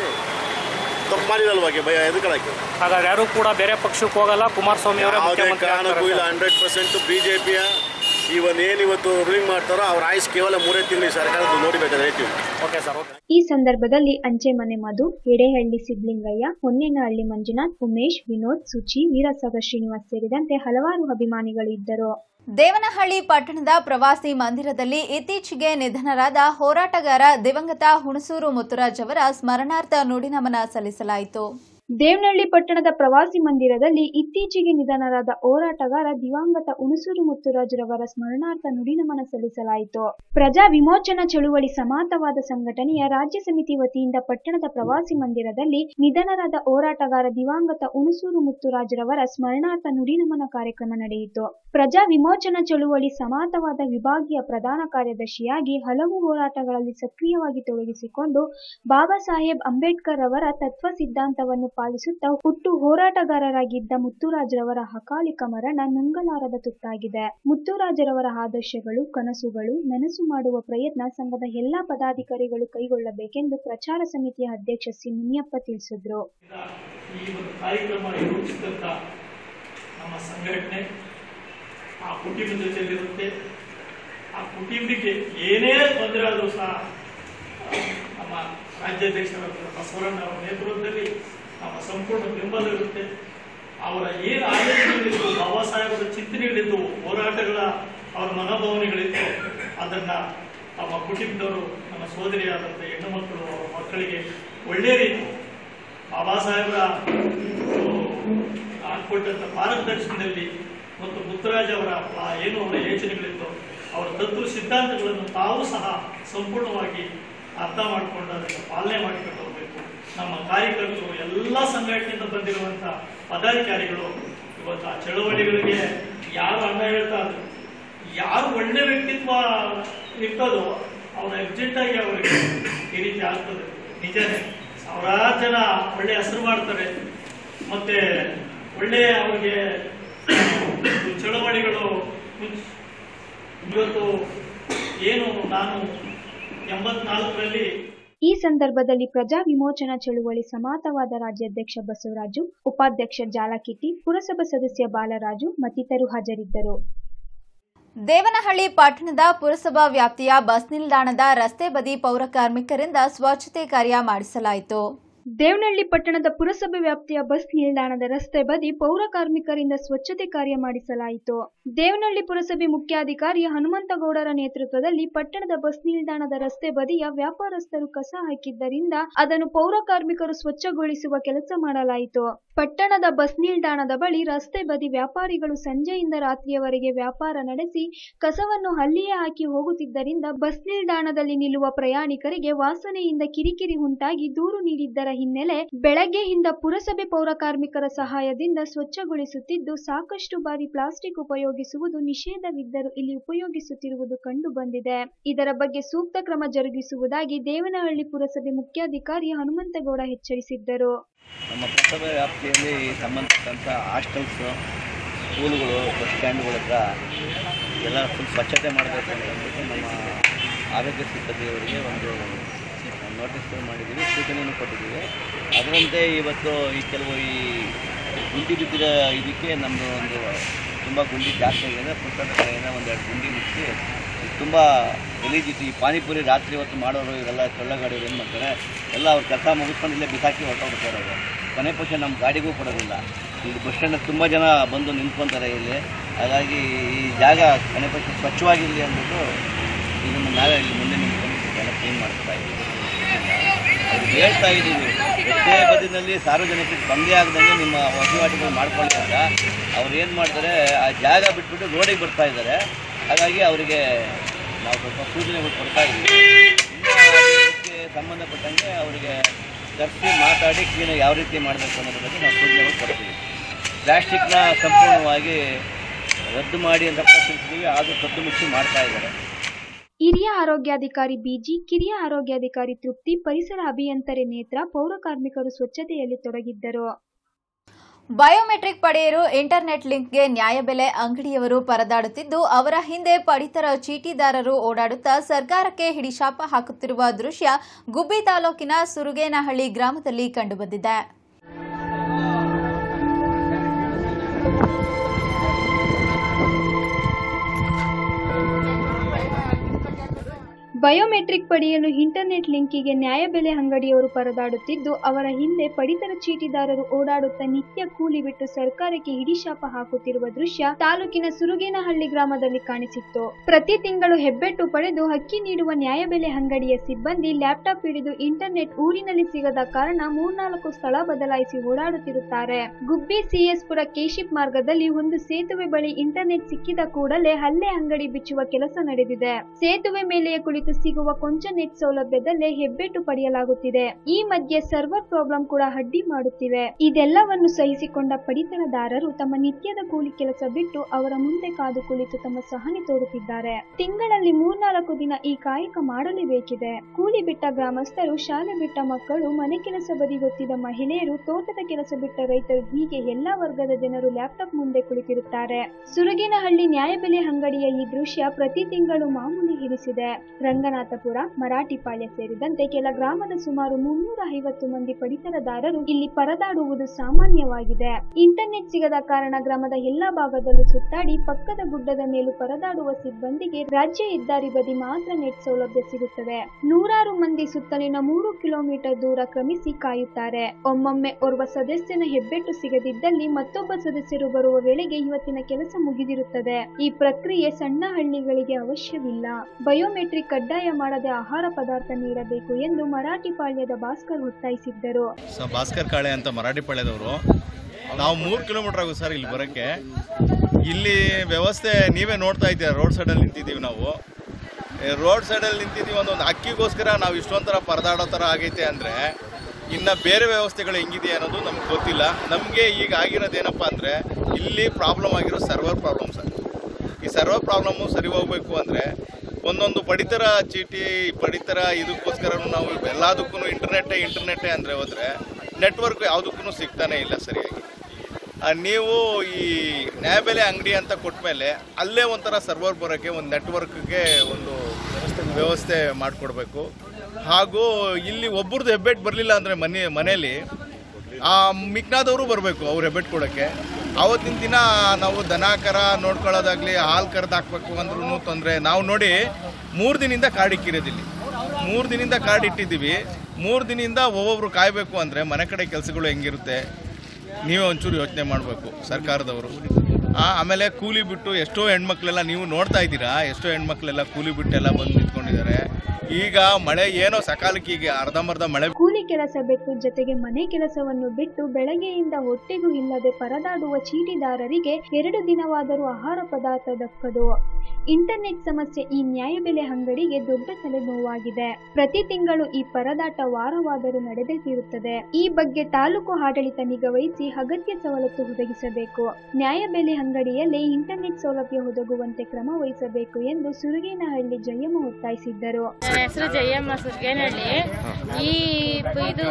[SPEAKER 5] ತಪ್ಪು ಮಾಡಿರಲ್ವಾಗೆ ಭಯ ಎದುಕಳಕ್ಕೆ
[SPEAKER 6] ಹಾಗಾದ್ರೆ ಯಾರು ಕೂಡ ಬೇರೆ ಪಕ್ಷಕ್ಕೆ ಹೋಗಲ್ಲ ಕುಮಾರಸ್ವಾಮಿ ಅವರೇ
[SPEAKER 5] ಯಾವುದೇ
[SPEAKER 6] ಮುಖ್ಯಮಂತ್ರಿ
[SPEAKER 5] ಕಾರಣಕ್ಕೂ ಇಲ್ಲ
[SPEAKER 6] ಆಗ್ತಾರೆ
[SPEAKER 5] ಹಂಡ್ರೆಡ್ ಪರ್ಸೆಂಟ್ ಬಿ ಜೆ ಪಿಯ ಇವನ್ ಏನು ಇವತ್ತು ರೂಲಿಂಗ್ ಮಾಡ್ತಾರೋ ಅವ್ರ ಆಯುಸ್ ಕೇವಲ ಮೂರೇ ತಿಂಗಳು ಸರ್ಕಾರದ ನೋಡಿಬೇಕಾದ್ರೆ ಹೇಳ್ತೀವಿ
[SPEAKER 6] ಓಕೆ ಸರ್ ಓಕೆ
[SPEAKER 4] ಈ ಸಂದರ್ಭದಲ್ಲಿ ಅಂಚೆಮನೆ ಮಧು ಎಡೆಹಳ್ಳಿ ಸಿದ್ಲಿಂಗಯ್ಯ ಹೊನ್ನೇನಹಳ್ಳಿ ಮಂಜುನಾಥ್ ಉಮೇಶ್ ವಿನೋದ್ ಸುಚಿ ವೀರಸಾಗರ್ ಶ್ರೀನಿವಾಸ್ ಸೇರಿದಂತೆ ಹಲವಾರು ಅಭಿಮಾನಿಗಳು ಇದ್ದರು
[SPEAKER 1] ದೇವನಹಳ್ಳಿ ಪಟ್ಟಣದ ಪ್ರವಾಸಿ ಮಂದಿರದಲ್ಲಿ ಇತ್ತೀಚೆಗೆ ನಿಧನರಾದ ಹೋರಾಟಗಾರ ದಿವಂಗತ ಹುಣಸೂರು ಮುತ್ತುರಾಜ್ ಅವರ ಸ್ಮರಣಾರ್ಥ ನುಡಿನಮನ ಸಲ್ಲಿಸಲಾಯಿತು
[SPEAKER 4] ದೇವನಹಳ್ಳಿ ಪಟ್ಟಣದ ಪ್ರವಾಸಿ ಮಂದಿರದಲ್ಲಿ ಇತ್ತೀಚೆಗೆ ನಿಧನರಾದ ಹೋರಾಟಗಾರ ದಿವಂಗತ ಹುಣಸೂರು ಮುತ್ತುರಾಜರವರ ಸ್ಮರಣಾರ್ಥ ನುಡಿನಮನ ಸಲ್ಲಿಸಲಾಯಿತು ಪ್ರಜಾ ವಿಮೋಚನಾ ಚಳುವಳಿ ಸಮಾತವಾದ ಸಂಘಟನೆಯ ರಾಜ್ಯ ಸಮಿತಿ ವತಿಯಿಂದ ಪಟ್ಟಣದ ಪ್ರವಾಸಿ ಮಂದಿರದಲ್ಲಿ ನಿಧನರಾದ ಹೋರಾಟಗಾರ ದಿವಂಗತ ಹುಣಸೂರು ಮುತ್ತುರಾಜರವರ ಸ್ಮರಣಾರ್ಥ ನುಡಿನಮನ ಕಾರ್ಯಕ್ರಮ ನಡೆಯಿತು ಪ್ರಜಾ ವಿಮೋಚನಾ ಚಳುವಳಿ ಸಮಾತವಾದ ವಿಭಾಗೀಯ ಪ್ರಧಾನ ಕಾರ್ಯದರ್ಶಿಯಾಗಿ ಹಲವು ಹೋರಾಟಗಳಲ್ಲಿ ಸಕ್ರಿಯವಾಗಿ ತೊಡಗಿಸಿಕೊಂಡು ಬಾಬಾ ಸಾಹೇಬ್ ಅಂಬೇಡ್ಕರ್ ಅವರ ತತ್ವ ಸಿದ್ಧಾಂತವನ್ನು ಪಾಲಿಸುತ್ತಾ ಹುಟ್ಟು ಹೋರಾಟಗಾರರಾಗಿದ್ದ ಮುತ್ತುರಾಜರವರ ಅಕಾಲಿಕ ಮರಣ ನುಂಗಲಾರದ ತುತ್ತಾಗಿದೆ ಮುತ್ತುರಾಜರವರ ಆದರ್ಶಗಳು ಕನಸುಗಳು ನನಸು ಮಾಡುವ ಪ್ರಯತ್ನ ಸಂಘದ ಎಲ್ಲಾ ಪದಾಧಿಕಾರಿಗಳು ಕೈಗೊಳ್ಳಬೇಕೆಂದು ಪ್ರಚಾರ ಸಮಿತಿಯ ಅಧ್ಯಕ್ಷ ಸಿ ಮುನಿಯಪ್ಪ ತಿಳಿಸಿದ್ರು
[SPEAKER 7] ಈ ಒಂದು ಕಾರ್ಯಕ್ರಮ ರೂಪಿಸಿದಂಥ ನಮ್ಮ ಸಂಘಟನೆ ಆ ಕುಟುಂಬದ ಜೊತೆಲಿರುತ್ತೆ ಆ ಕುಟುಂಬಕ್ಕೆ ಏನೇ ತೊಂದರೆ ಆದರೂ ಸಹ ಆ, ನಮ್ಮ ರಾಜ್ಯಾಧ್ಯಕ್ಷರಾದ ಬಸವರಣ್ಣ ಅವರ ನೇತೃತ್ವದಲ್ಲಿ ನಮ್ಮ ಸಂಪೂರ್ಣ ಬೆಂಬಲ ಇರುತ್ತೆ ಅವರ ಏನು ಆಲೋಚನೆಗಳಿತ್ತು ಬಾಬಾ ಸಾಹೇಬರ ಚಿಂತನೆಗಳಿತ್ತು ಹೋರಾಟಗಳ ಅವರ ಮನೋಭಾವನೆಗಳಿತ್ತು ಅದನ್ನ ನಮ್ಮ ಕುಟುಂಬದವರು ನಮ್ಮ ಸೋದರಿಯಾದಂಥ ಹೆಣ್ಣು ಮಕ್ಕಳು ಅವರ ಮಕ್ಕಳಿಗೆ ಒಳ್ಳೆಯ ರೀತಿ ಬಾಬಾ ಸಾಹೇಬರ ಹಾಕೊಟ್ಟಂತ ಮಾರ್ಗದರ್ಶನದಲ್ಲಿ ಮತ್ತು ಮುತ್ತರಾಜ್ ಅವರ ಆ ಏನು ಅವರ ಯೋಚನೆಗಳಿತ್ತು ಅವರ ತತ್ವ ಸಿದ್ಧಾಂತಗಳನ್ನು ತಾವು ಸಹ ಸಂಪೂರ್ಣವಾಗಿ ಅರ್ಥ ಮಾಡಿಕೊಂಡು ಅದನ್ನು ಪಾಲನೆ ಮಾಡಿಕೊಂಡು ಹೋಗಬೇಕು ನಮ್ಮ ಕಾರ್ಯಕರ್ತರು ಎಲ್ಲ ಸಂಘಟನೆಯಿಂದ ಬಂದಿರುವಂಥ ಪದಾಧಿಕಾರಿಗಳು ಇವತ್ತು ಆ ಚಳವಳಿಗಳಿಗೆ ಯಾರು ಅನ್ನ ಹೇಳ್ತಾ ಇದ್ರು ಯಾರು ಒಳ್ಳೆ ವ್ಯಕ್ತಿತ್ವ ಇರ್ತದೋ ಅವ್ರ ಅರ್ಜೆಂಟ್ ಆಗಿ ಅವರಿಗೆ ಈ ರೀತಿ ಆಗ್ತದೆ ನಿಜನೇ ಸಾವಿರಾರು ಜನ ಒಳ್ಳೆ ಹೆಸರು ಮಾಡ್ತಾರೆ ಮತ್ತೆ ಒಳ್ಳೆ ಅವ್ರಿಗೆ ಚಳವಳಿಗಳು ಮುಂಚ್- ಇವತ್ತು ಏನು ನಾನು ಎಂಬತ್ನಾಲ್ಕರಲ್ಲಿ
[SPEAKER 4] ಈ ಸಂದರ್ಭದಲ್ಲಿ ಪ್ರಜಾ ವಿಮೋಚನಾ ಚಳುವಳಿ ಸಮಾತವಾದ ರಾಜ್ಯಾಧ್ಯಕ್ಷ ಬಸವರಾಜು ಉಪಾಧ್ಯಕ್ಷ ಜಾಲಕಿಟ್ಟಿ ಪುರಸಭಾ ಸದಸ್ಯ ಬಾಲರಾಜು ಮತ್ತಿತರರು ಹಾಜರಿದ್ದರು
[SPEAKER 1] ದೇವನಹಳ್ಳಿ ಪಟ್ಟಣದ ಪುರಸಭಾ ವ್ಯಾಪ್ತಿಯ ಬಸ್ ನಿಲ್ದಾಣದ ರಸ್ತೆ ಬದಿ ಪೌರ ಕಾರ್ಮಿಕರಿಂದ ಸ್ವಚ್ಛತೆ ಕಾರ್ಯ ಮಾಡಿಸಲಾಯಿತು
[SPEAKER 4] ದೇವನಹಳ್ಳಿ ಪಟ್ಟಣದ ಪುರಸಭೆ ವ್ಯಾಪ್ತಿಯ ಬಸ್ ನಿಲ್ದಾಣದ ರಸ್ತೆ ಬದಿ ಪೌರ ಕಾರ್ಮಿಕರಿಂದ ಸ್ವಚ್ಛತೆ ಕಾರ್ಯ ಮಾಡಿಸಲಾಯಿತು ದೇವನಹಳ್ಳಿ ಪುರಸಭೆ ಮುಖ್ಯಾಧಿಕಾರಿ ಹನುಮಂತಗೌಡರ ನೇತೃತ್ವದಲ್ಲಿ ಪಟ್ಟಣದ ಬಸ್ ನಿಲ್ದಾಣದ ರಸ್ತೆ ಬದಿಯ ವ್ಯಾಪಾರಸ್ಥರು ಕಸ ಹಾಕಿದ್ದರಿಂದ ಅದನ್ನು ಪೌರ ಕಾರ್ಮಿಕರು ಸ್ವಚ್ಛಗೊಳಿಸುವ ಕೆಲಸ ಮಾಡಲಾಯಿತು ಪಟ್ಟಣದ ಬಸ್ ನಿಲ್ದಾಣದ ಬಳಿ ರಸ್ತೆ ಬದಿ ವ್ಯಾಪಾರಿಗಳು ಸಂಜೆಯಿಂದ ರಾತ್ರಿಯವರೆಗೆ ವ್ಯಾಪಾರ ನಡೆಸಿ ಕಸವನ್ನು ಅಲ್ಲಿಯೇ ಹಾಕಿ ಹೋಗುತ್ತಿದ್ದರಿಂದ ಬಸ್ ನಿಲ್ದಾಣದಲ್ಲಿ ನಿಲ್ಲುವ ಪ್ರಯಾಣಿಕರಿಗೆ ವಾಸನೆಯಿಂದ ಕಿರಿಕಿರಿ ಉಂಟಾಗಿ ದೂರು ನೀಡಿದ್ದರ ಹಿನ್ನೆಲೆ ಬೆಳಗ್ಗೆಯಿಂದ ಪುರಸಭೆ ಪೌರ ಕಾರ್ಮಿಕರ ಸಹಾಯದಿಂದ ಸ್ವಚ್ಛಗೊಳಿಸುತ್ತಿದ್ದು ಸಾಕಷ್ಟು ಬಾರಿ ಪ್ಲಾಸ್ಟಿಕ್ ಉಪಯೋಗಿಸುವುದು ನಿಷೇಧವಿದ್ದರೂ ಇಲ್ಲಿ ಉಪಯೋಗಿಸುತ್ತಿರುವುದು ಕಂಡು ಬಂದಿದೆ ಇದರ ಬಗ್ಗೆ ಸೂಕ್ತ ಕ್ರಮ ಜರುಗಿಸುವುದಾಗಿ ದೇವನಹಳ್ಳಿ ಪುರಸಭೆ ಮುಖ್ಯಾಧಿಕಾರಿ ಹನುಮಂತಗೌಡ ಎಚ್ಚರಿಸಿದ್ದರು
[SPEAKER 8] ನಮ್ಮ ಪುರಸಭೆ ವ್ಯಾಪ್ತಿಯಲ್ಲಿ ಸಂಬಂಧಪಟ್ಟಂಥ ಹಾಸ್ಟೆಲ್ಸು ಸ್ಕೂಲುಗಳು ಬಸ್ ಸ್ಟ್ಯಾಂಡ್ಗಳ ಹತ್ರ ಎಲ್ಲ ಫುಲ್ ಸ್ವಚ್ಛತೆ ಮಾಡಬೇಕು ಅಂತ ಅಂದ್ಬಿಟ್ಟು ನಮ್ಮ ಆರೋಗ್ಯ ಸಿಬ್ಬಂದಿಯವರಿಗೆ ಒಂದು ನೋಟಿಸ್ ಮಾಡಿದ್ದೀವಿ ಸೂಚನೆಯನ್ನು ಕೊಟ್ಟಿದ್ದೀವಿ ಅದರಂತೆ ಇವತ್ತು ಈ ಕೆಲವು ಈ ಗುಂಡಿ ಬಿದ್ದಿರೋ ಇದಕ್ಕೆ ನಮ್ಮದು ಒಂದು ತುಂಬ ಗುಂಡಿ ಜಾಸ್ತಿ ಆಗಿದೆ ಪುಸ್ತಕದ ಕಡೆಯಿಂದ ಒಂದೆರಡು ಗುಂಡಿ ಮುಗಿಸಿ ತುಂಬ ಗಲೀಜಿತ್ತು ಈ ಪಾನಿಪುರಿ ರಾತ್ರಿ ಹೊತ್ತು ಮಾಡೋರು ಇವರೆಲ್ಲ ಚೊಳ್ಳಗಾಡಿಯವ್ರು ಏನು ಮಾಡ್ತಾರೆ ಎಲ್ಲ ಅವ್ರು ಕೆಲಸ ಮುಗಿಸ್ಕೊಂಡು ಇಲ್ಲೇ ಬಿಸಾಕಿ ಹೊರಟೋಗ್ಬಿಡ್ತಾರೆ ಅವರು ಕೊನೆ ಪಕ್ಷ ನಮ್ಮ ಗಾಡಿಗೂ ಕೊಡೋದಿಲ್ಲ ಇಲ್ಲಿ ಬಸ್ ಸ್ಟ್ಯಾಂಡ್ ತುಂಬ ಜನ ಬಂದು ನಿಂತ್ಕೊತಾರೆ ಇಲ್ಲಿ ಹಾಗಾಗಿ ಈ ಜಾಗ ಕೊನೆ ಪಕ್ಷ ಸ್ವಚ್ಛವಾಗಿರಲಿ ಅಂದ್ಬಿಟ್ಟು ಇದನ್ನು ನಾವೇ ಇಲ್ಲಿ ಮುಂದೆ ನಿಂತ್ಕೊಂಡು ಎಲ್ಲ ಕ್ಲೀನ್ ಮಾಡ್ತಾ ಇದ್ದೀವಿ ಅವ್ರಿಗೆ ಹೇಳ್ತಾ ಇದ್ದೀವಿ ರಸ್ತೆ ಬದಿನಲ್ಲಿ ಸಾರ್ವಜನಿಕರಿಗೆ ತೊಂದರೆ ಆಗದಂಗೆ ನಿಮ್ಮ ವಹಿವಾಟುಗಳು ಮಾಡ್ಕೊಳ್ಳಿ ಅಂತ ಅವ್ರು ಏನು ಮಾಡ್ತಾರೆ ಆ ಜಾಗ ಬಿಟ್ಬಿಟ್ಟು ರೋಡಿಗೆ ಬರ್ತಾ ಇದ್ದಾರೆ ಹಾಗಾಗಿ ಅವರಿಗೆ ನಾವು ಸ್ವಲ್ಪ ಸೂಚನೆಗಳು ಕೊಡ್ತಾ ಇದ್ದೀವಿ ಇನ್ನು ಅದಕ್ಕೆ ಸಂಬಂಧಪಟ್ಟಂಗೆ ಅವರಿಗೆ ಕರೆಸಿ ಮಾತಾಡಿ ಕ್ಲೀನಾಗಿ ಯಾವ ರೀತಿ ಮಾಡಬೇಕು ಅನ್ನೋದ್ರ ಬಗ್ಗೆ ನಾವು ಸೂಚನೆಗಳು ಕೊಡ್ತೀವಿ ಪ್ಲಾಸ್ಟಿಕ್ನ ಸಂಪೂರ್ಣವಾಗಿ ರದ್ದು ಮಾಡಿ ಅಂತ ತಿಳಿಸಿದ್ದೀವಿ ಆದರೂ ಕದ್ದು ಮುಚ್ಚಿ ಮಾಡ್ತಾ ಇದ್ದಾರೆ
[SPEAKER 4] ಹಿರಿಯ ಆರೋಗ್ಯಾಧಿಕಾರಿ ಬಿಜಿ ಕಿರಿಯ ಆರೋಗ್ಯಾಧಿಕಾರಿ ತೃಪ್ತಿ ಪರಿಸರ ಅಭಿಯಂತರೆ ನೇತ್ರ ಪೌರ ಕಾರ್ಮಿಕರು ಸ್ವಚ್ಛತೆಯಲ್ಲಿ ತೊಡಗಿದ್ದರು
[SPEAKER 1] ಬಯೋಮೆಟ್ರಿಕ್ ಪಡೆಯಲು ಇಂಟರ್ನೆಟ್ ಲಿಂಕ್ಗೆ ನ್ಯಾಯಬೆಲೆ ಅಂಗಡಿಯವರು ಪರದಾಡುತ್ತಿದ್ದು ಅವರ ಹಿಂದೆ ಪಡಿತರ ಚೀಟಿದಾರರು ಓಡಾಡುತ್ತಾ ಸರ್ಕಾರಕ್ಕೆ ಹಿಡಿಶಾಪ ಹಾಕುತ್ತಿರುವ ದೃಶ್ಯ ಗುಬ್ಬಿ ತಾಲೂಕಿನ ಸುರುಗೇನಹಳ್ಳಿ ಗ್ರಾಮದಲ್ಲಿ ಕಂಡುಬಂದಿದೆ
[SPEAKER 4] ಬಯೋಮೆಟ್ರಿಕ್ ಪಡೆಯಲು ಇಂಟರ್ನೆಟ್ ಲಿಂಕಿಗೆ ನ್ಯಾಯಬೆಲೆ ಅಂಗಡಿಯವರು ಪರದಾಡುತ್ತಿದ್ದು ಅವರ ಹಿಂದೆ ಪಡಿತರ ಚೀಟಿದಾರರು ಓಡಾಡುತ್ತಾ ನಿತ್ಯ ಕೂಲಿ ಬಿಟ್ಟು ಸರ್ಕಾರಕ್ಕೆ ಹಿಡಿಶಾಪ ಹಾಕುತ್ತಿರುವ ದೃಶ್ಯ ತಾಲೂಕಿನ ಸುರುಗೇನಹಳ್ಳಿ ಗ್ರಾಮದಲ್ಲಿ ಕಾಣಿಸಿತ್ತು ಪ್ರತಿ ತಿಂಗಳು ಹೆಬ್ಬೆಟ್ಟು ಪಡೆದು ಅಕ್ಕಿ ನೀಡುವ ನ್ಯಾಯಬೆಲೆ ಅಂಗಡಿಯ ಸಿಬ್ಬಂದಿ ಲ್ಯಾಪ್ಟಾಪ್ ಹಿಡಿದು ಇಂಟರ್ನೆಟ್ ಊರಿನಲ್ಲಿ ಸಿಗದ ಕಾರಣ ಮೂರ್ನಾಲ್ಕು ಸ್ಥಳ ಬದಲಾಯಿಸಿ ಓಡಾಡುತ್ತಿರುತ್ತಾರೆ ಗುಬ್ಬಿ ಸಿಎಸ್ ಪುರ ಕೇಶಿಪ್ ಮಾರ್ಗದಲ್ಲಿ ಒಂದು ಸೇತುವೆ ಬಳಿ ಇಂಟರ್ನೆಟ್ ಸಿಕ್ಕಿದ ಕೂಡಲೇ ಹಲ್ಲೆ ಅಂಗಡಿ ಬಿಚ್ಚುವ ಕೆಲಸ ನಡೆದಿದೆ ಸೇತುವೆ ಮೇಲೆಯೇ ಕುಳಿತು ಸಿಗುವ ಕೊಂಚ ನೆಟ್ ಸೌಲಭ್ಯದಲ್ಲೇ ಹೆಬ್ಬೆಟ್ಟು ಪಡೆಯಲಾಗುತ್ತಿದೆ ಈ ಮಧ್ಯೆ ಸರ್ವರ್ ಪ್ರಾಬ್ಲಮ್ ಕೂಡ ಅಡ್ಡಿ ಮಾಡುತ್ತಿವೆ ಇದೆಲ್ಲವನ್ನು ಸಹಿಸಿಕೊಂಡ ಪಡಿತರದಾರರು ತಮ್ಮ ನಿತ್ಯದ ಕೂಲಿ ಕೆಲಸ ಬಿಟ್ಟು ಅವರ ಮುಂದೆ ಕಾದು ಕುಳಿತು ತಮ್ಮ ಸಹನೆ ತೋರುತ್ತಿದ್ದಾರೆ ತಿಂಗಳಲ್ಲಿ ಮೂರ್ನಾಲ್ಕು ದಿನ ಈ ಕಾಯಕ ಮಾಡಲೇಬೇಕಿದೆ ಕೂಲಿ ಬಿಟ್ಟ ಗ್ರಾಮಸ್ಥರು ಶಾಲೆ ಬಿಟ್ಟ ಮಕ್ಕಳು ಮನೆ ಕೆಲಸ ಬದಿಗೊತ್ತಿದ ಮಹಿಳೆಯರು ತೋಟದ ಕೆಲಸ ಬಿಟ್ಟ ರೈತರು ಹೀಗೆ ಎಲ್ಲಾ ವರ್ಗದ ಜನರು ಲ್ಯಾಪ್ಟಾಪ್ ಮುಂದೆ ಕುಳಿತಿರುತ್ತಾರೆ ಸುರಗಿನಹಳ್ಳಿ ನ್ಯಾಯಬೆಲೆ ಅಂಗಡಿಯ ಈ ದೃಶ್ಯ ಪ್ರತಿ ತಿಂಗಳು ಮಾಮೂಲಿ ಇರಿಸಿದೆ ರಂಗನಾಥಪುರ ಮರಾಠಿಪಾಳ್ಯ ಸೇರಿದಂತೆ ಕೆಲ ಗ್ರಾಮದ ಸುಮಾರು ಮುನ್ನೂರ ಐವತ್ತು ಮಂದಿ ಪಡಿತರದಾರರು ಇಲ್ಲಿ ಪರದಾಡುವುದು ಸಾಮಾನ್ಯವಾಗಿದೆ ಇಂಟರ್ನೆಟ್ ಸಿಗದ ಕಾರಣ ಗ್ರಾಮದ ಎಲ್ಲಾ ಭಾಗದಲ್ಲೂ ಸುತ್ತಾಡಿ ಪಕ್ಕದ ಗುಡ್ಡದ ಮೇಲೂ ಪರದಾಡುವ ಸಿಬ್ಬಂದಿಗೆ ರಾಜ್ಯ ಹೆದ್ದಾರಿ ಬದಿ ಮಾತ್ರ ನೆಟ್ ಸೌಲಭ್ಯ ಸಿಗುತ್ತದೆ ನೂರಾರು ಮಂದಿ ಸುತ್ತಲಿನ ಮೂರು ಕಿಲೋಮೀಟರ್ ದೂರ ಕ್ರಮಿಸಿ ಕಾಯುತ್ತಾರೆ ಒಮ್ಮೊಮ್ಮೆ ಓರ್ವ ಸದಸ್ಯನ ಹೆಬ್ಬೆಟ್ಟು ಸಿಗದಿದ್ದಲ್ಲಿ ಮತ್ತೊಬ್ಬ ಸದಸ್ಯರು ಬರುವ ವೇಳೆಗೆ ಇವತ್ತಿನ ಕೆಲಸ ಮುಗಿದಿರುತ್ತದೆ ಈ ಪ್ರಕ್ರಿಯೆ ಸಣ್ಣ ಹಳ್ಳಿಗಳಿಗೆ ಅವಶ್ಯವಿಲ್ಲ ಬಯೋಮೆಟ್ರಿಕ್ ಕಡ್ಡಾಯ ಮಾಡದೆ ಆಹಾರ ಪದಾರ್ಥ ನೀಡಬೇಕು ಎಂದು ಮರಾಠಿ ಪಾಳ್ಯದ ಭಾಸ್ಕರ್ ಒತ್ತಾಯಿಸಿದ್ದರು
[SPEAKER 9] ಸ ಭಾಸ್ಕರ್ ಕಾಳೆ ಅಂತ ಮರಾಠಿ ಪಾಳ್ಯದವರು ನಾವು ಮೂರು ಕಿಲೋಮೀಟರ್ ಆಗುತ್ತೆ ಸರ್ ಇಲ್ಲಿ ಬರೋಕ್ಕೆ ಇಲ್ಲಿ ವ್ಯವಸ್ಥೆ ನೀವೇ ನೋಡ್ತಾ ಇದ್ದೀರಾ ರೋಡ್ ಸೈಡಲ್ಲಿ ನಿಂತಿದ್ದೀವಿ ನಾವು ರೋಡ್ ಸೈಡಲ್ಲಿ ನಿಂತಿದ್ದೀವಿ ಒಂದೊಂದು ಅಕ್ಕಿಗೋಸ್ಕರ ನಾವು ಇಷ್ಟೊಂಥರ ಪರದಾಡೋ ಥರ ಆಗೈತೆ ಅಂದರೆ ಇನ್ನು ಬೇರೆ ವ್ಯವಸ್ಥೆಗಳು ಹೆಂಗಿದೆ ಅನ್ನೋದು ನಮ್ಗೆ ಗೊತ್ತಿಲ್ಲ ನಮಗೆ ಈಗ ಆಗಿರೋದೇನಪ್ಪ ಅಂದರೆ ಇಲ್ಲಿ ಪ್ರಾಬ್ಲಮ್ ಆಗಿರೋ ಸರ್ವರ್ ಪ್ರಾಬ್ಲಮ್ ಸರ್ ಈ ಸರ್ವರ್ ಪ್ರಾಬ್ಲಮ್ಮು ಸರಿ ಹೋಗ್ಬೇಕು ಅಂದರೆ ಒಂದೊಂದು ಪಡಿತರ ಚೀಟಿ ಪಡಿತರ ಇದಕ್ಕೋಸ್ಕರ ನಾವು ಎಲ್ಲದಕ್ಕೂ ಇಂಟರ್ನೆಟ್ಟೇ ಇಂಟರ್ನೆಟ್ಟೇ ಅಂದರೆ ಹೋದರೆ ನೆಟ್ವರ್ಕ್ ಯಾವುದಕ್ಕೂ ಸಿಗ್ತಾನೆ ಇಲ್ಲ ಸರಿಯಾಗಿ ಆ, ನೀವು ಈ ನ್ಯಾಯಬೆಲೆ ಅಂಗಡಿ ಅಂತ ಕೊಟ್ಮೇಲೆ ಅಲ್ಲೇ ಒಂಥರ ಸರ್ವರ್ ಬರೋಕ್ಕೆ ಒಂದು ನೆಟ್ವರ್ಕ್ಗೆ ಒಂದು ವ್ಯವಸ್ಥೆ ಮಾಡಿಕೊಡ್ಬೇಕು ಹಾಗೂ ಇಲ್ಲಿ ಒಬ್ಬರದ್ದು ಹೆಬ್ಬೆಟ್ ಬರಲಿಲ್ಲ ಅಂದರೆ ಮನೆ ಮನೆಯಲ್ಲಿ ಆ ಮಿಕ್ನಾದವರು ಬರಬೇಕು ಅವ್ರು ಹೆಬ್ಬೆಟ್ ಕೊಡೋಕ್ಕೆ ಆವತ್ತಿನ ದಿನ ನಾವು ದನ ಕರ ನೋಡ್ಕೊಳ್ಳೋದಾಗಲಿ ಹಾಲು ಕರೆದು ಹಾಕ್ಬೇಕು ಅಂದ್ರೂ ತೊಂದರೆ ನಾವು ನೋಡಿ ಮೂರು ದಿನದಿಂದ ಕಾರ್ಡ್ ಇಕ್ಕಿರೋದಿಲ್ಲಿ ಮೂರು ದಿನದಿಂದ ಕಾರ್ಡ್ ಇಟ್ಟಿದ್ದೀವಿ ಮೂರು ದಿನದಿಂದ ಒಬ್ಬೊಬ್ರು ಕಾಯಬೇಕು ಅಂದರೆ ಮನೆ ಕಡೆ ಕೆಲಸಗಳು ಹೆಂಗಿರುತ್ತೆ ನೀವೇ ಒಂಚೂರು ಯೋಚನೆ ಮಾಡಬೇಕು ಸರ್ಕಾರದವರು ಆ, ಆಮೇಲೆ ಕೂಲಿ ಬಿಟ್ಟು ಎಷ್ಟೋ ಹೆಣ್ಮಕ್ಳೆಲ್ಲ ನೀವು ನೋಡ್ತಾ ಇದ್ದೀರಾ ಎಷ್ಟೋ ಹೆಣ್ಮಕ್ಳೆಲ್ಲ ಕೂಲಿ ಬಿಟ್ಟೆಲ್ಲ ಬಂದು ನಿಂತ್ಕೊಂಡಿದ್ದಾರೆ ಈಗ ಮಳೆ ಏನೋ ಸಕಾಲಕ್ಕೆ ಈಗ ಅರ್ಧಂಬರ್ಧ ಮಳೆ
[SPEAKER 4] ಕೂಲಿ ಕೆಲಸ ಬಿಟ್ಟು ಜೊತೆಗೆ ಮನೆ ಕೆಲಸವನ್ನು ಬಿಟ್ಟು ಬೆಳಗ್ಗೆಯಿಂದ ಹೊಟ್ಟೆಗೂ ಇಲ್ಲದೆ ಪರದಾಡುವ ಚೀಟಿದಾರರಿಗೆ ಎರಡು ದಿನವಾದರೂ ಆಹಾರ ಪದಾರ್ಥ ದಕ್ಕದು ಇಂಟರ್ನೆಟ್ ಸಮಸ್ಯೆ ಈ ನ್ಯಾಯಬೆಲೆ ಅಂಗಡಿಗೆ ದೊಡ್ಡ ತಲೆನೋವಾಗಿದೆ ಪ್ರತಿ ತಿಂಗಳು ಈ ಪರದಾಟ ವಾರವಾದರೂ ನಡೆದೇ ತೀರುತ್ತದೆ ಈ ಬಗ್ಗೆ ತಾಲೂಕು ಆಡಳಿತ ನಿಗಾವಹಿಸಿ ಅಗತ್ಯ ಸವಲತ್ತು ಒದಗಿಸಬೇಕು ನ್ಯಾಯಬೆಲೆ ಅಂಗಡಿಯಲ್ಲಿ ಇಂಟರ್ನೆಟ್ ಸೌಲಭ್ಯ ಒದಗುವಂತೆ ಕ್ರಮ ವಹಿಸಬೇಕು ಎಂದು ಸುರುಗೇನಹಳ್ಳಿ ಜಯಮ್ಮ ಒತ್ತಾಯಿಸಿದ್ದರು
[SPEAKER 10] ನನ್ನ ಹೆಸರು ಜಯಮ್ಮ ಸುರ್ಗೇನಹಳ್ಳಿ ಈ ಪ- ಇದು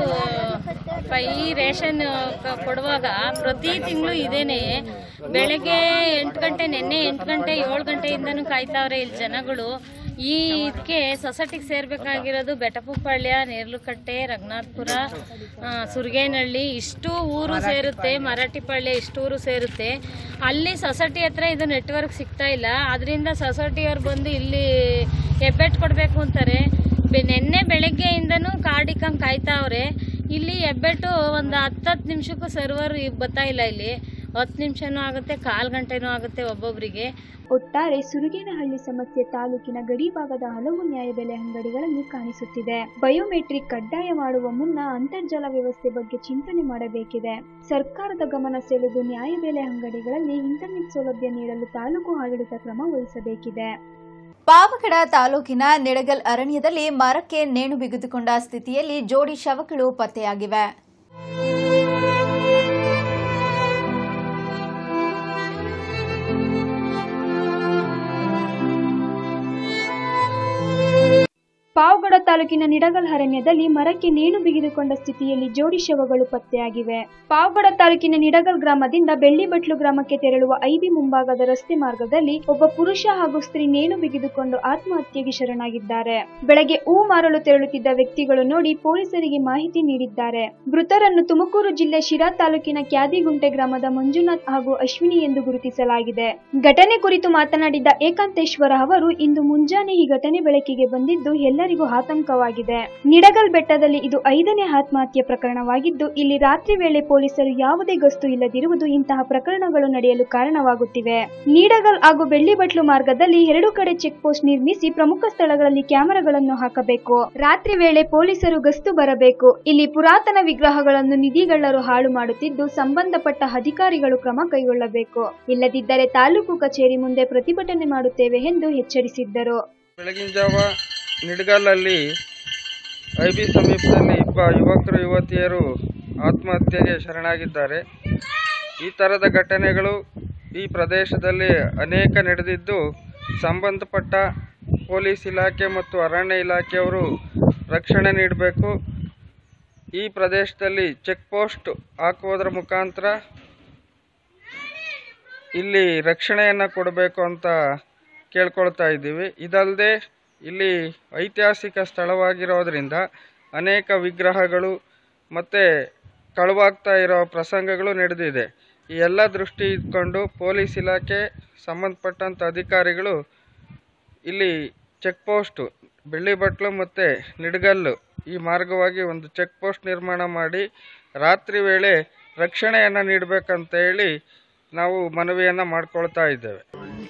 [SPEAKER 10] ಪ- ಈ ರೇಷನ್ ಕ- ಕೊಡುವಾಗ ಪ್ರತಿ ತಿಂಗಳು ಇದೇನೆ ಬೆಳಗ್ಗೆ ಎಂಟು ಗಂಟೆ ನಿನ್ನೆ ಎಂಟು ಗಂಟೆ ಏಳು ಗಂಟೆಯಿಂದನೂ ಕಾಯ್ತಾವ್ರೆ ಇಲ್ಲಿ ಜನಗಳು ಈ ಇದಕ್ಕೆ ಸೊಸೈಟಿಗೆ ಸೇರ್ಬೇಕಾಗಿರೋದು ಬೆಟಪುಪಾಳ್ಯ ನೇರ್ಲುಕಟ್ಟೆ ರಘುನಾಥ್ಪುರ ಆ, ಸುರ್ಗೇನಹಳ್ಳಿ ಇಷ್ಟು ಊರು ಸೇರುತ್ತೆ ಮರಾಠಿಪಾಳ್ಯ ಇಷ್ಟು ಊರು ಸೇರುತ್ತೆ ಅಲ್ಲಿ ಸೊಸೈಟಿ ಹತ್ರ ಇದು ನೆಟ್ವರ್ಕ್ ಸಿಗ್ತಾ ಇಲ್ಲ ಅದರಿಂದ ಸೊಸೈಟಿಯವ್ರು ಬಂದು ಇಲ್ಲಿ ಹೆಬ್ಬೆಟ್ ಕೊಡಬೇಕು ಅಂತಾರೆ ಬೆ- ನೆನ್ನೆ ಬೆಳಗ್ಗೆಯಿಂದನೂ ಕಾರ್ಡ್ ಇಕ್ಕಂಗೆ ಕಾಯ್ತಾವ್ರೆ ಇಲ್ಲಿ ಹೆಬ್ಬೆಟ್ಟು ಒಂದು ಹತ್ತತ್ತು ನಿಮಿಷಕ್ಕೂ ಸರ್ವರ್ ಬರ್ತಾ ಇಲ್ಲ ಇಲ್ಲಿ ಹತ್ತು ನಿಮಿಷನೂ ಆಗುತ್ತೆ ಕಾಲು ಗಂಟೆನೂ ಆಗುತ್ತೆ ಒಬ್ಬೊಬ್ಬರಿಗೆ
[SPEAKER 4] ಒಟ್ಟಾರೆ ಸುರುಗೇನಹಳ್ಳಿ ಸಮಸ್ಯೆ ತಾಲೂಕಿನ ಗಡಿ ಭಾಗದ ಹಲವು ನ್ಯಾಯಬೆಲೆ ಅಂಗಡಿಗಳಲ್ಲಿ ಕಾಣಿಸುತ್ತಿದೆ ಬಯೋಮೆಟ್ರಿಕ್ ಕಡ್ಡಾಯ ಮಾಡುವ ಮುನ್ನ ಅಂತರ್ಜಾಲ ವ್ಯವಸ್ಥೆ ಬಗ್ಗೆ ಚಿಂತನೆ ಮಾಡಬೇಕಿದೆ ಸರ್ಕಾರದ ಗಮನ ಸೆಳೆದು ನ್ಯಾಯಬೆಲೆ ಅಂಗಡಿಗಳಲ್ಲಿ ಇಂಟರ್ನೆಟ್ ಸೌಲಭ್ಯ ನೀಡಲು ತಾಲೂಕು ಆಡಳಿತ ಕ್ರಮ ವಹಿಸಬೇಕಿದೆ
[SPEAKER 1] ಪಾವಗಡ ತಾಲೂಕಿನ ನಿಡಗಲ್ ಅರಣ್ಯದಲ್ಲಿ ಮರಕ್ಕೆ ನೇಣು ಬಿಗಿದುಕೊಂಡ ಸ್ಥಿತಿಯಲ್ಲಿ ಜೋಡಿ ಶವಗಳು ಪತ್ತೆಯಾಗಿವೆ
[SPEAKER 4] ಪಾವಗಡ ತಾಲೂಕಿನ ನಿಡಗಲ್ ಅರಣ್ಯದಲ್ಲಿ ಮರಕ್ಕೆ ನೇಣು ಬಿಗಿದುಕೊಂಡ ಸ್ಥಿತಿಯಲ್ಲಿ ಜೋಡಿ ಶವಗಳು ಪತ್ತೆಯಾಗಿವೆ ಪಾವಗಡ ತಾಲೂಕಿನ ನಿಡಗಲ್ ಗ್ರಾಮದಿಂದ ಬೆಳ್ಳಿಬಟ್ಲು ಗ್ರಾಮಕ್ಕೆ ತೆರಳುವ ಐಬಿ ಮುಂಭಾಗದ ರಸ್ತೆ ಮಾರ್ಗದಲ್ಲಿ ಒಬ್ಬ ಪುರುಷ ಹಾಗೂ ಸ್ತ್ರೀ ನೇಣು ಬಿಗಿದುಕೊಂಡು ಆತ್ಮಹತ್ಯೆಗೆ ಶರಣಾಗಿದ್ದಾರೆ ಬೆಳಗ್ಗೆ ಹೂ ಮಾರಲು ತೆರಳುತ್ತಿದ್ದ ವ್ಯಕ್ತಿಗಳು ನೋಡಿ ಪೊಲೀಸರಿಗೆ ಮಾಹಿತಿ ನೀಡಿದ್ದಾರೆ ಮೃತರನ್ನು ತುಮಕೂರು ಜಿಲ್ಲೆ ಶಿರಾ ತಾಲೂಕಿನ ಕ್ಯಾದಿಗುಂಟೆ ಗ್ರಾಮದ ಮಂಜುನಾಥ್ ಹಾಗೂ ಅಶ್ವಿನಿ ಎಂದು ಗುರುತಿಸಲಾಗಿದೆ ಘಟನೆ ಕುರಿತು ಮಾತನಾಡಿದ ಏಕಾಂತೇಶ್ವರ ಅವರು ಇಂದು ಮುಂಜಾನೆ ಈ ಘಟನೆ ಬೆಳಕಿಗೆ ಬಂದಿದ್ದು ಎಲ್ಲರಿಗೂ ಆತಂಕವಾಗಿದೆ ನಿಡಗಲ್ ಬೆಟ್ಟದಲ್ಲಿ ಇದು ಐದನೇ ಆತ್ಮಹತ್ಯೆ ಪ್ರಕರಣವಾಗಿದ್ದು ಇಲ್ಲಿ ರಾತ್ರಿ ವೇಳೆ ಪೊಲೀಸರು ಯಾವುದೇ ಗಸ್ತು ಇಲ್ಲದಿರುವುದು ಇಂತಹ ಪ್ರಕರಣಗಳು ನಡೆಯಲು ಕಾರಣವಾಗುತ್ತಿವೆ ನೀಡಗಲ್ ಹಾಗೂ ಬೆಳ್ಳಿಬಟ್ಲು ಮಾರ್ಗದಲ್ಲಿ ಎರಡು ಕಡೆ ಚೆಕ್ ಪೋಸ್ಟ್ ನಿರ್ಮಿಸಿ ಪ್ರಮುಖ ಸ್ಥಳಗಳಲ್ಲಿ ಕ್ಯಾಮೆರಾಗಳನ್ನು ಹಾಕಬೇಕು ರಾತ್ರಿ ವೇಳೆ ಪೊಲೀಸರು ಗಸ್ತು ಬರಬೇಕು ಇಲ್ಲಿ ಪುರಾತನ ವಿಗ್ರಹಗಳನ್ನು ನಿಧಿಗಳ್ಳರು ಹಾಳು ಮಾಡುತ್ತಿದ್ದು ಸಂಬಂಧಪಟ್ಟ ಅಧಿಕಾರಿಗಳು ಕ್ರಮ ಕೈಗೊಳ್ಳಬೇಕು ಇಲ್ಲದಿದ್ದರೆ ತಾಲೂಕು ಕಚೇರಿ ಮುಂದೆ ಪ್ರತಿಭಟನೆ ಮಾಡುತ್ತೇವೆ ಎಂದು ಎಚ್ಚರಿಸಿದ್ದರು
[SPEAKER 11] ಬೆಳಗಿನ ಜಾವ ನಿಡ್ಗಲ್ಲಲ್ಲಿ ಐ ಬಿ ಸಮೀಪದಲ್ಲಿ ಇಬ್ಬ ಯುವಕರು ಯುವತಿಯರು ಆತ್ಮಹತ್ಯೆಗೆ ಶರಣಾಗಿದ್ದಾರೆ ಈ ಥರದ ಘಟನೆಗಳು ಈ ಪ್ರದೇಶದಲ್ಲಿ ಅನೇಕ ನಡೆದಿದ್ದು ಸಂಬಂಧಪಟ್ಟ ಪೊಲೀಸ್ ಇಲಾಖೆ ಮತ್ತು ಅರಣ್ಯ ಇಲಾಖೆಯವರು ರಕ್ಷಣೆ ನೀಡಬೇಕು ಈ ಪ್ರದೇಶದಲ್ಲಿ ಚೆಕ್ ಪೋಸ್ಟ್ ಹಾಕುವುದರ ಮುಖಾಂತರ ಇಲ್ಲಿ ರಕ್ಷಣೆಯನ್ನು ಕೊಡಬೇಕು ಅಂತ ಕೇಳ್ಕೊಳ್ತಾ ಇದ್ದೀವಿ ಇದಲ್ಲದೆ ಇಲ್ಲಿ ಐತಿಹಾಸಿಕ ಸ್ಥಳವಾಗಿರೋದ್ರಿಂದ ಅನೇಕ ವಿಗ್ರಹಗಳು ಮತ್ತು ಕಳುವಾಗ್ತಾ ಇರೋ ಪ್ರಸಂಗಗಳು ನಡೆದಿದೆ ಈ ಎಲ್ಲ ದೃಷ್ಟಿ ಇಟ್ಕೊಂಡು ಪೊಲೀಸ್ ಇಲಾಖೆ ಸಂಬಂಧಪಟ್ಟಂಥ ಅಧಿಕಾರಿಗಳು ಇಲ್ಲಿ ಚೆಕ್ ಪೋಸ್ಟು ಬೆಳ್ಳಿಬಟ್ಲು ಮತ್ತು ನಿಡ್ಗಲ್ಲು ಈ ಮಾರ್ಗವಾಗಿ ಒಂದು ಚೆಕ್ ಪೋಸ್ಟ್ ನಿರ್ಮಾಣ ಮಾಡಿ ರಾತ್ರಿ ವೇಳೆ ರಕ್ಷಣೆಯನ್ನು ನೀಡಬೇಕಂತ ಹೇಳಿ ನಾವು ಮನವಿಯನ್ನು ಮಾಡ್ಕೊಳ್ತಾ ಇದ್ದೇವೆ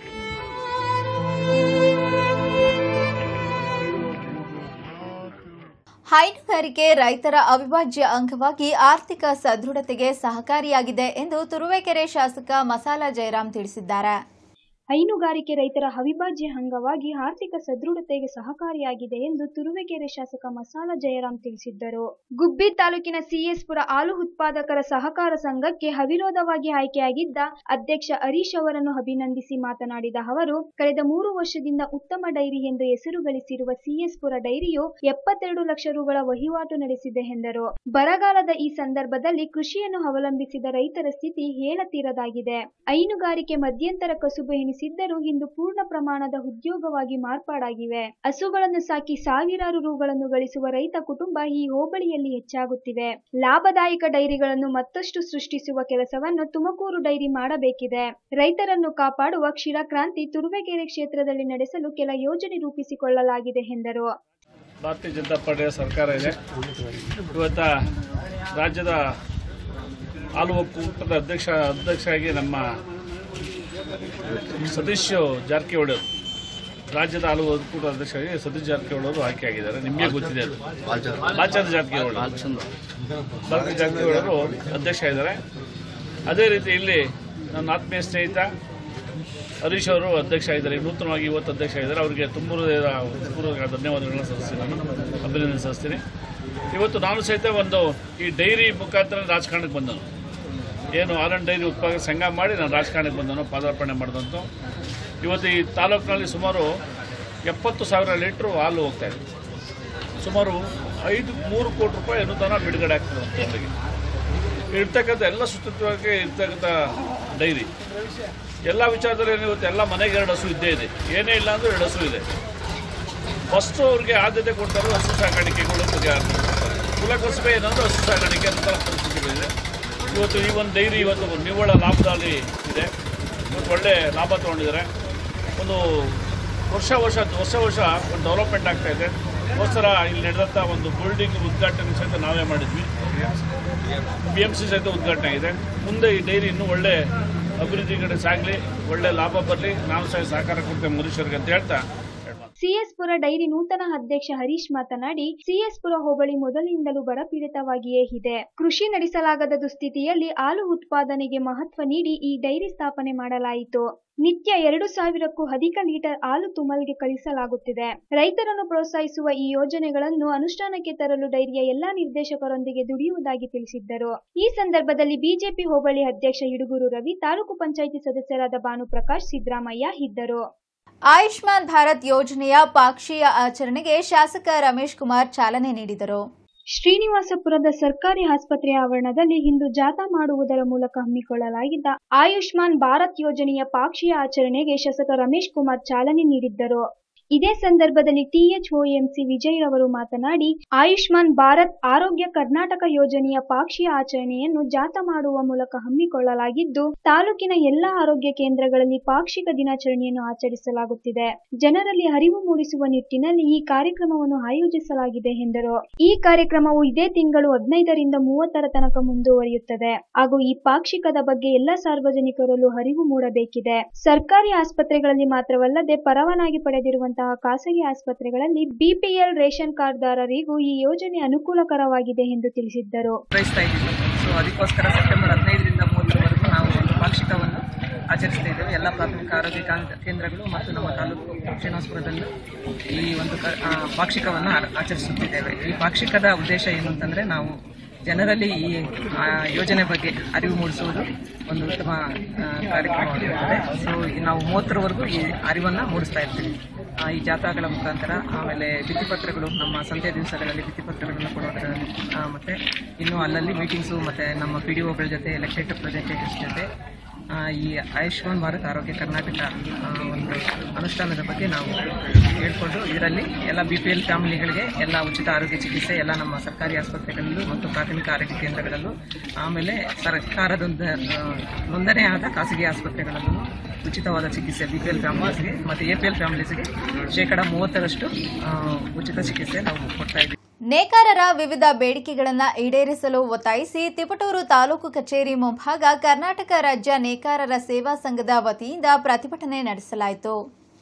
[SPEAKER 1] ಹೈನುಗಾರಿಕೆ ರೈತರ ಅವಿಭಾಜ್ಯ ಅಂಗವಾಗಿ ಆರ್ಥಿಕ ಸದೃಢತೆಗೆ ಸಹಕಾರಿಯಾಗಿದೆ ಎಂದು ತುರುವೇಕೆರೆ ಶಾಸಕ ಮಸಾಲ ಜಯರಾಮ್ ತಿಳಿಸಿದ್ದಾರೆ
[SPEAKER 4] ಹೈನುಗಾರಿಕೆ ರೈತರ ಅವಿಭಾಜ್ಯ ಅಂಗವಾಗಿ ಆರ್ಥಿಕ ಸದೃಢತೆಗೆ ಸಹಕಾರಿಯಾಗಿದೆ ಎಂದು ತುರುವೇಕೆರೆ ಶಾಸಕ ಮಸಾಲ ಜಯರಾಮ್ ತಿಳಿಸಿದ್ದರು ಗುಬ್ಬಿ ತಾಲೂಕಿನ ಸಿಎಸ್ಪುರ ಹಾಲು ಉತ್ಪಾದಕರ ಸಹಕಾರ ಸಂಘಕ್ಕೆ ಅವಿರೋಧವಾಗಿ ಆಯ್ಕೆಯಾಗಿದ್ದ ಅಧ್ಯಕ್ಷ ಹರೀಶ್ ಅವರನ್ನು ಅಭಿನಂದಿಸಿ ಮಾತನಾಡಿದ ಅವರು ಕಳೆದ ಮೂರು ವರ್ಷದಿಂದ ಉತ್ತಮ ಡೈರಿ ಎಂದು ಹೆಸರು ಗಳಿಸಿರುವ ಸಿಎಸ್ಪುರ ಡೈರಿಯು ಎಪ್ಪತ್ತೆರಡು ಲಕ್ಷ ರುಗಳ ವಹಿವಾಟು ನಡೆಸಿದೆ ಎಂದರು ಬರಗಾಲದ ಈ ಸಂದರ್ಭದಲ್ಲಿ ಕೃಷಿಯನ್ನು ಅವಲಂಬಿಸಿದ ರೈತರ ಸ್ಥಿತಿ ಹೇಳತೀರದಾಗಿದೆ ಹೈನುಗಾರಿಕೆ ಮಧ್ಯಂತರ ಕಸುಬು ಎನಿಸಿಕೊಂಡಿದೆ ಪ್ರಾರಂಭಿಸಿದ್ದರೂ ಇಂದು ಪೂರ್ಣ ಪ್ರಮಾಣದ ಉದ್ಯೋಗವಾಗಿ ಮಾರ್ಪಾಡಾಗಿವೆ ಹಸುಗಳನ್ನು ಸಾಕಿ ಸಾವಿರಾರು ರುಗಳನ್ನು ಗಳಿಸುವ ರೈತ ಕುಟುಂಬ ಈ ಹೋಬಳಿಯಲ್ಲಿ ಹೆಚ್ಚಾಗುತ್ತಿವೆ ಲಾಭದಾಯಕ ಡೈರಿಗಳನ್ನು ಮತ್ತಷ್ಟು ಸೃಷ್ಟಿಸುವ ಕೆಲಸವನ್ನು ತುಮಕೂರು ಡೈರಿ ಮಾಡಬೇಕಿದೆ ರೈತರನ್ನು ಕಾಪಾಡುವ ಕ್ಷೀರಕ್ರಾಂತಿ ತುರುವೇಕೆರೆ ಕ್ಷೇತ್ರದಲ್ಲಿ ನಡೆಸಲು ಕೆಲ ಯೋಜನೆ ರೂಪಿಸಿಕೊಳ್ಳಲಾಗಿದೆ ಎಂದರು
[SPEAKER 12] ಭಾರತೀಯ ಜನತಾ ಪಾರ್ಟಿಯ ಸರ್ಕಾರ ಇದೆ ಇವತ್ತ ರಾಜ್ಯದ ಹಾಲು ಒಕ್ಕೂಟದ ಅಧ್ಯಕ್ಷ ಅಧ್ಯಕ್ಷರಾಗಿ ನಮ್ಮ ಸತೀಶ್ ಜಾರಕಿಹೊಳಿ ಅವರು ರಾಜ್ಯದ ಹಾಲು ಒಕ್ಕೂಟದ ಅಧ್ಯಕ್ಷರಾಗಿ ಸತೀಶ್ ಜಾರಕಿಹೊಳಿ ಅವರು ಆಯ್ಕೆಯಾಗಿದ್ದಾರೆ ನಿಮಗೆ ಗೊತ್ತಿದೆ ಅದು ಬಾಲಚಂದ್ರ ಜಾರಕಿಹೊಳಿ ಬಾಲಚಂದ್ರ ಜಾರಕಿಹೊಳಿ ಅವರು ಅಧ್ಯಕ್ಷ ಇದ್ದಾರೆ ಅದೇ ರೀತಿ ಇಲ್ಲಿ ನನ್ನ ಆತ್ಮೀಯ ಸ್ನೇಹಿತ ಹರೀಶ್ ಅವರು ಅಧ್ಯಕ್ಷ ಇದ್ದಾರೆ ನೂತನವಾಗಿ ಇವತ್ತು ಅಧ್ಯಕ್ಷ ಇದ್ದಾರೆ ಅವರಿಗೆ ತುಂಬ ಪೂರ್ವಕ ಧನ್ಯವಾದಗಳನ್ನ ಸಲ್ಲಿಸ್ತೀನಿ ನಾನು ಅಭಿನಂದನೆ ಸಲ್ಲಿಸ್ತೀನಿ ಇವತ್ತು ನಾನು ಸಹಿತ ಒಂದು ಈ ಡೈರಿ ಮುಖಾಂತರ ರಾಜಕಾರಣಕ್ಕೆ ಬಂದನು ಏನು ಆರ್ ಎನ್ ಡೈರಿ ಉತ್ಪಾದಕ ಸಂಘ ಮಾಡಿ ನಾನು ರಾಜಕಾರಣಕ್ಕೆ ಬಂದನು ಪಾದಾರ್ಪಣೆ ಮಾಡಿದಂತು ಇವತ್ತು ಈ ತಾಲೂಕಿನಲ್ಲಿ ಸುಮಾರು ಎಪ್ಪತ್ತು ಸಾವಿರ ಲೀಟ್ರು ಹಾಲು ಹೋಗ್ತಾ ಇದೆ ಸುಮಾರು ಐದು ಮೂರು ಕೋಟಿ ರೂಪಾಯಿ ಅನುದಾನ ಬಿಡುಗಡೆ ಆಗ್ತದೆ ಒಂದು ತಿಂಗಳಿಗೆ ಇರ್ತಕ್ಕಂಥ ಎಲ್ಲ ಸುತ್ತವಾಗಿ ಇರ್ತಕ್ಕಂಥ ಡೈರಿ ಎಲ್ಲ ವಿಚಾರದಲ್ಲಿ ಏನು ಇವತ್ತು ಎಲ್ಲ ಮನೆಗೆ ಎರಡು ಹಸು ಇದ್ದೇ ಇದೆ ಏನೇ ಇಲ್ಲ ಅಂದ್ರೆ ಎರಡು ಹಸು ಇದೆ ಫಸ್ಟು ಅವ್ರಿಗೆ ಆದ್ಯತೆ ಕೊಡ್ತಾರೆ ಹಸು ಸಾಕಾಣಿಕೆಗಳು ಬಗ್ಗೆ ಆದ್ಯತೆ ಕೊಡ್ತಾರೆ ಕುಲಕಸಬೆ ಏನಂದ್ರೆ ಹಸು ಸಾಕಾಣಿಕೆ ಅಂತ ಪರಿಸ್ಥಿತಿಗಳಿದೆ ಇವತ್ತು ಈ ಒಂದು ಡೈರಿ ಇವತ್ತು ನಿವ್ವಳ ಲಾಭದಲ್ಲಿ ಇದೆ ಇವತ್ತು ಒಳ್ಳೆ ಲಾಭ ತೊಗೊಂಡಿದ್ದಾರೆ ಒಂದು ವರ್ಷ ವರ್ಷ ವರ್ಷ ವರ್ಷ ಒಂದು ಡೆವಲಪ್ಮೆಂಟ್ ಆಗ್ತಾ ಇದೆ ಅದಕ್ಕೋಸ್ಕರ ಇಲ್ಲಿ ನಡೆದಂಥ ಒಂದು ಬಿಲ್ಡಿಂಗ್ ಉದ್ಘಾಟನೆ ಸಹಿತ ನಾವೇ ಮಾಡಿದ್ವಿ ಬಿ ಎಮ್ ಸಿ ಸಹಿತ ಉದ್ಘಾಟನೆ ಆಗಿದೆ ಮುಂದೆ ಈ ಡೈರಿ ಇನ್ನೂ ಒಳ್ಳೆ ಅಭಿವೃದ್ಧಿ ಕಡೆ ಸಾಗಲಿ ಒಳ್ಳೆ ಲಾಭ ಬರಲಿ ನಾವು ಸಹ ಸಹಕಾರ ಕೊಡ್ತೇವೆ ಮನುಷ್ಯರಿಗೆ ಅಂತ ಹೇಳ್ತಾ
[SPEAKER 4] ಸಿಎಸ್ಪುರ ಡೈರಿ ನೂತನ ಅಧ್ಯಕ್ಷ ಹರೀಶ್ ಮಾತನಾಡಿ ಸಿಎಸ್ಪುರ ಹೋಬಳಿ ಮೊದಲಿನಿಂದಲೂ ಬರಪೀಡಿತವಾಗಿಯೇ ಇದೆ ಕೃಷಿ ನಡೆಸಲಾಗದ ದುಸ್ಥಿತಿಯಲ್ಲಿ ಹಾಲು ಉತ್ಪಾದನೆಗೆ ಮಹತ್ವ ನೀಡಿ ಈ ಡೈರಿ ಸ್ಥಾಪನೆ ಮಾಡಲಾಯಿತು ನಿತ್ಯ ಎರಡು ಸಾವಿರಕ್ಕೂ ಅಧಿಕ ಲೀಟರ್ ಹಾಲು ತುಮಲ್ಗೆ ಕಳಿಸಲಾಗುತ್ತಿದೆ ರೈತರನ್ನು ಪ್ರೋತ್ಸಾಹಿಸುವ ಈ ಯೋಜನೆಗಳನ್ನು ಅನುಷ್ಠಾನಕ್ಕೆ ತರಲು ಡೈರಿಯ ಎಲ್ಲಾ ನಿರ್ದೇಶಕರೊಂದಿಗೆ ದುಡಿಯುವುದಾಗಿ ತಿಳಿಸಿದ್ದರು ಈ ಸಂದರ್ಭದಲ್ಲಿ ಬಿಜೆಪಿ ಹೋಬಳಿ ಅಧ್ಯಕ್ಷ ಇಡುಗೂರು ರವಿ ತಾಲೂಕು ಪಂಚಾಯಿತಿ ಸದಸ್ಯರಾದ ಭಾನುಪ್ರಕಾಶ್ ಸಿದ್ದರಾಮಯ್ಯ ಇದ್ದರು
[SPEAKER 1] ಆಯುಷ್ಮಾನ್ ಭಾರತ್ ಯೋಜನೆಯ ಪಾಕ್ಷಿಕ ಆಚರಣೆಗೆ ಶಾಸಕ ರಮೇಶ್ ಕುಮಾರ್ ಚಾಲನೆ ನೀಡಿದರು
[SPEAKER 4] ಶ್ರೀನಿವಾಸಪುರದ ಸರ್ಕಾರಿ ಆಸ್ಪತ್ರೆಯ ಆವರಣದಲ್ಲಿ ಇಂದು ಜಾಥಾ ಮಾಡುವುದರ ಮೂಲಕ ಹಮ್ಮಿಕೊಳ್ಳಲಾಗಿದ್ದ ಆಯುಷ್ಮಾನ್ ಭಾರತ್ ಯೋಜನೆಯ ಪಾಕ್ಷಿಕ ಆಚರಣೆಗೆ ಶಾಸಕ ರಮೇಶ್ ಕುಮಾರ್ ಚಾಲನೆ ನೀಡಿದ್ದರು ಇದೇ ಸಂದರ್ಭದಲ್ಲಿ ಟಿಎಚ್ಒಎಂಸಿ ವಿಜಯ್ ರವರು ಮಾತನಾಡಿ ಆಯುಷ್ಮಾನ್ ಭಾರತ್ ಆರೋಗ್ಯ ಕರ್ನಾಟಕ ಯೋಜನೆಯ ಪಾಕ್ಷಿಕ ಆಚರಣೆಯನ್ನು ಜಾಥಾ ಮಾಡುವ ಮೂಲಕ ಹಮ್ಮಿಕೊಳ್ಳಲಾಗಿದ್ದು ತಾಲೂಕಿನ ಎಲ್ಲಾ ಆರೋಗ್ಯ ಕೇಂದ್ರಗಳಲ್ಲಿ ಪಾಕ್ಷಿಕ ದಿನಾಚರಣೆಯನ್ನು ಆಚರಿಸಲಾಗುತ್ತಿದೆ ಜನರಲ್ಲಿ ಅರಿವು ಮೂಡಿಸುವ ನಿಟ್ಟಿನಲ್ಲಿ ಈ ಕಾರ್ಯಕ್ರಮವನ್ನು ಆಯೋಜಿಸಲಾಗಿದೆ ಎಂದರು ಈ ಕಾರ್ಯಕ್ರಮವು ಇದೇ ತಿಂಗಳು ಹದಿನೈದರಿಂದ ಮೂವತ್ತರ ತನಕ ಮುಂದುವರಿಯುತ್ತದೆ ಹಾಗೂ ಈ ಪಾಕ್ಷಿಕದ ಬಗ್ಗೆ ಎಲ್ಲ ಸಾರ್ವಜನಿಕರಲ್ಲೂ ಅರಿವು ಮೂಡಬೇಕಿದೆ ಸರ್ಕಾರಿ ಆಸ್ಪತ್ರೆಗಳಲ್ಲಿ ಮಾತ್ರವಲ್ಲದೆ ಪರವಾನಗಿ ಪಡೆದಿರುವಂತಹ ಖಾಸಗಿ ಆಸ್ಪತ್ರೆಗಳಲ್ಲಿ ಬಿಪಿಎಲ್ ರೇಷನ್ ಕಾರ್ಡ್ದಾರರಿಗೂ ಈ ಯೋಜನೆ ಅನುಕೂಲಕರವಾಗಿದೆ ಎಂದು ತಿಳಿಸಿದ್ದರು
[SPEAKER 13] ಪೂರೈಸ್ತಾ ಇದ್ದೀವಿ ಸೊ ಅದಕ್ಕೋಸ್ಕರ ಸೆಪ್ಟೆಂಬರ್ ಹದಿನೈದರಿಂದ ಮೂವತ್ತರವರೆಗೂ ನಾವು ಒಂದು ಪಾಕ್ಷಿಕವನ್ನು ಆಚರಿಸ್ತಾ ಇದ್ದೇವೆ ಎಲ್ಲ ಪ್ರಾಥಮಿಕ ಆರೋಗ್ಯ ಕಾನ್- ಕೇಂದ್ರಗಳು ಮತ್ತು ನಮ್ಮ ತಾಲೂಕು ಶ್ರೀನಿವಾಸಪುರದಲ್ಲೂ ಈ ಒಂದು ಕ- ಆ, ಪಾಕ್ಷಿಕವನ್ನು ಆ- ಆಚರಿಸುತ್ತಿದ್ದೇವೆ ಈ ಪಾಕ್ಷಿಕದ ಉದ್ದೇಶ ಏನು ಅಂತಂದರೆ ನಾವು ಜನರಲ್ಲಿ ಈ ಆ, ಯೋಜನೆ ಬಗ್ಗೆ ಅರಿವು ಮೂಡಿಸುವುದು ಒಂದು ಉತ್ತಮ ಆ, ಕಾರ್ಯಕ್ರಮವಾಗಿರುತ್ತದೆ ಸೊ ಈ ನಾವು ಮೂವತ್ತರವರೆಗೂ ಈ ಅರಿವನ್ನು ಮೂಡಿಸ್ತಾ ಇರ್ತೀವಿ ಆ, ಈ ಜಾಥಾಗಳ ಮುಖಾಂತರ ಆಮೇಲೆ ಭಿತ್ತಿಪತ್ರಗಳು ನಮ್ಮ ಸಂತೆ ದಿವಸಗಳಲ್ಲಿ ಭಿತ್ತಿಪತ್ರಗಳನ್ನು ಕೊಡೋದರಲ್ಲಿ ಆ, ಮತ್ತೆ ಇನ್ನು ಅಲ್ಲಲ್ಲಿ ಮೀಟಿಂಗ್ಸು ಮತ್ತು ನಮ್ಮ ಪಿ ಡಿ ಒಗಳ ಜೊತೆ ಎಲೆಕ್ಟೆಡ್ ರೆಪ್ರೆಸೆಂಟೇಟಿವ್ಸ್ ಜೊತೆ ಆ, ಈ ಆಯುಷ್ಮಾನ್ ಭಾರತ್ ಆರೋಗ್ಯ ಕರ್ನಾಟಕ ಆ, ಒಂದು ಅನುಷ್ಠಾನದ ಬಗ್ಗೆ ನಾವು ಹೇಳ್ಕೊಂಡು ಇದರಲ್ಲಿ ಎಲ್ಲ ಬಿ ಪಿ ಎಲ್ ಫ್ಯಾಮಿಲಿಗಳಿಗೆ ಎಲ್ಲ ಉಚಿತ ಆರೋಗ್ಯ ಚಿಕಿತ್ಸೆ ಎಲ್ಲ ನಮ್ಮ ಸರ್ಕಾರಿ ಆಸ್ಪತ್ರೆಗಳಲ್ಲೂ ಮತ್ತು ಪ್ರಾಥಮಿಕ ಆರೋಗ್ಯ ಕೇಂದ್ರಗಳಲ್ಲೂ ಆಮೇಲೆ ಸರ್ಕಾರದೊಂದ ಆ, ನೋಂದಣಿಯಾದ ಖಾಸಗಿ ಆಸ್ಪತ್ರೆಗಳಲ್ಲೂ ಉಚಿತವಾದ ಚಿಕಿತ್ಸೆ ಬಿ ಪಿ ಎಲ್ ಫ್ಯಾಮಿಲೀಸ್ಗೆ ಮತ್ತು ಎ ಪಿ ಎಲ್ ಫ್ಯಾಮಿಲೀಸ್ಗೆ ಶೇಕಡ ಮೂವತ್ತರಷ್ಟು ಆ, ಉಚಿತ ಚಿಕಿತ್ಸೆ ನಾವು ಕೊಡ್ತಾ ಇದ್ದೀವಿ
[SPEAKER 1] ನೇಕಾರರ ವಿವಿಧ ಬೇಡಿಕೆಗಳನ್ನು ಈಡೇರಿಸಲು ಒತ್ತಾಯಿಸಿ ತಿಪಟೂರು ತಾಲೂಕು ಕಚೇರಿ ಮುಂಭಾಗ ಕರ್ನಾಟಕ ರಾಜ್ಯ ನೇಕಾರರ ಸೇವಾ ಸಂಘದ ವತಿಯಿಂದ ಪ್ರತಿಭಟನೆ ನಡೆಸಲಾಯಿತು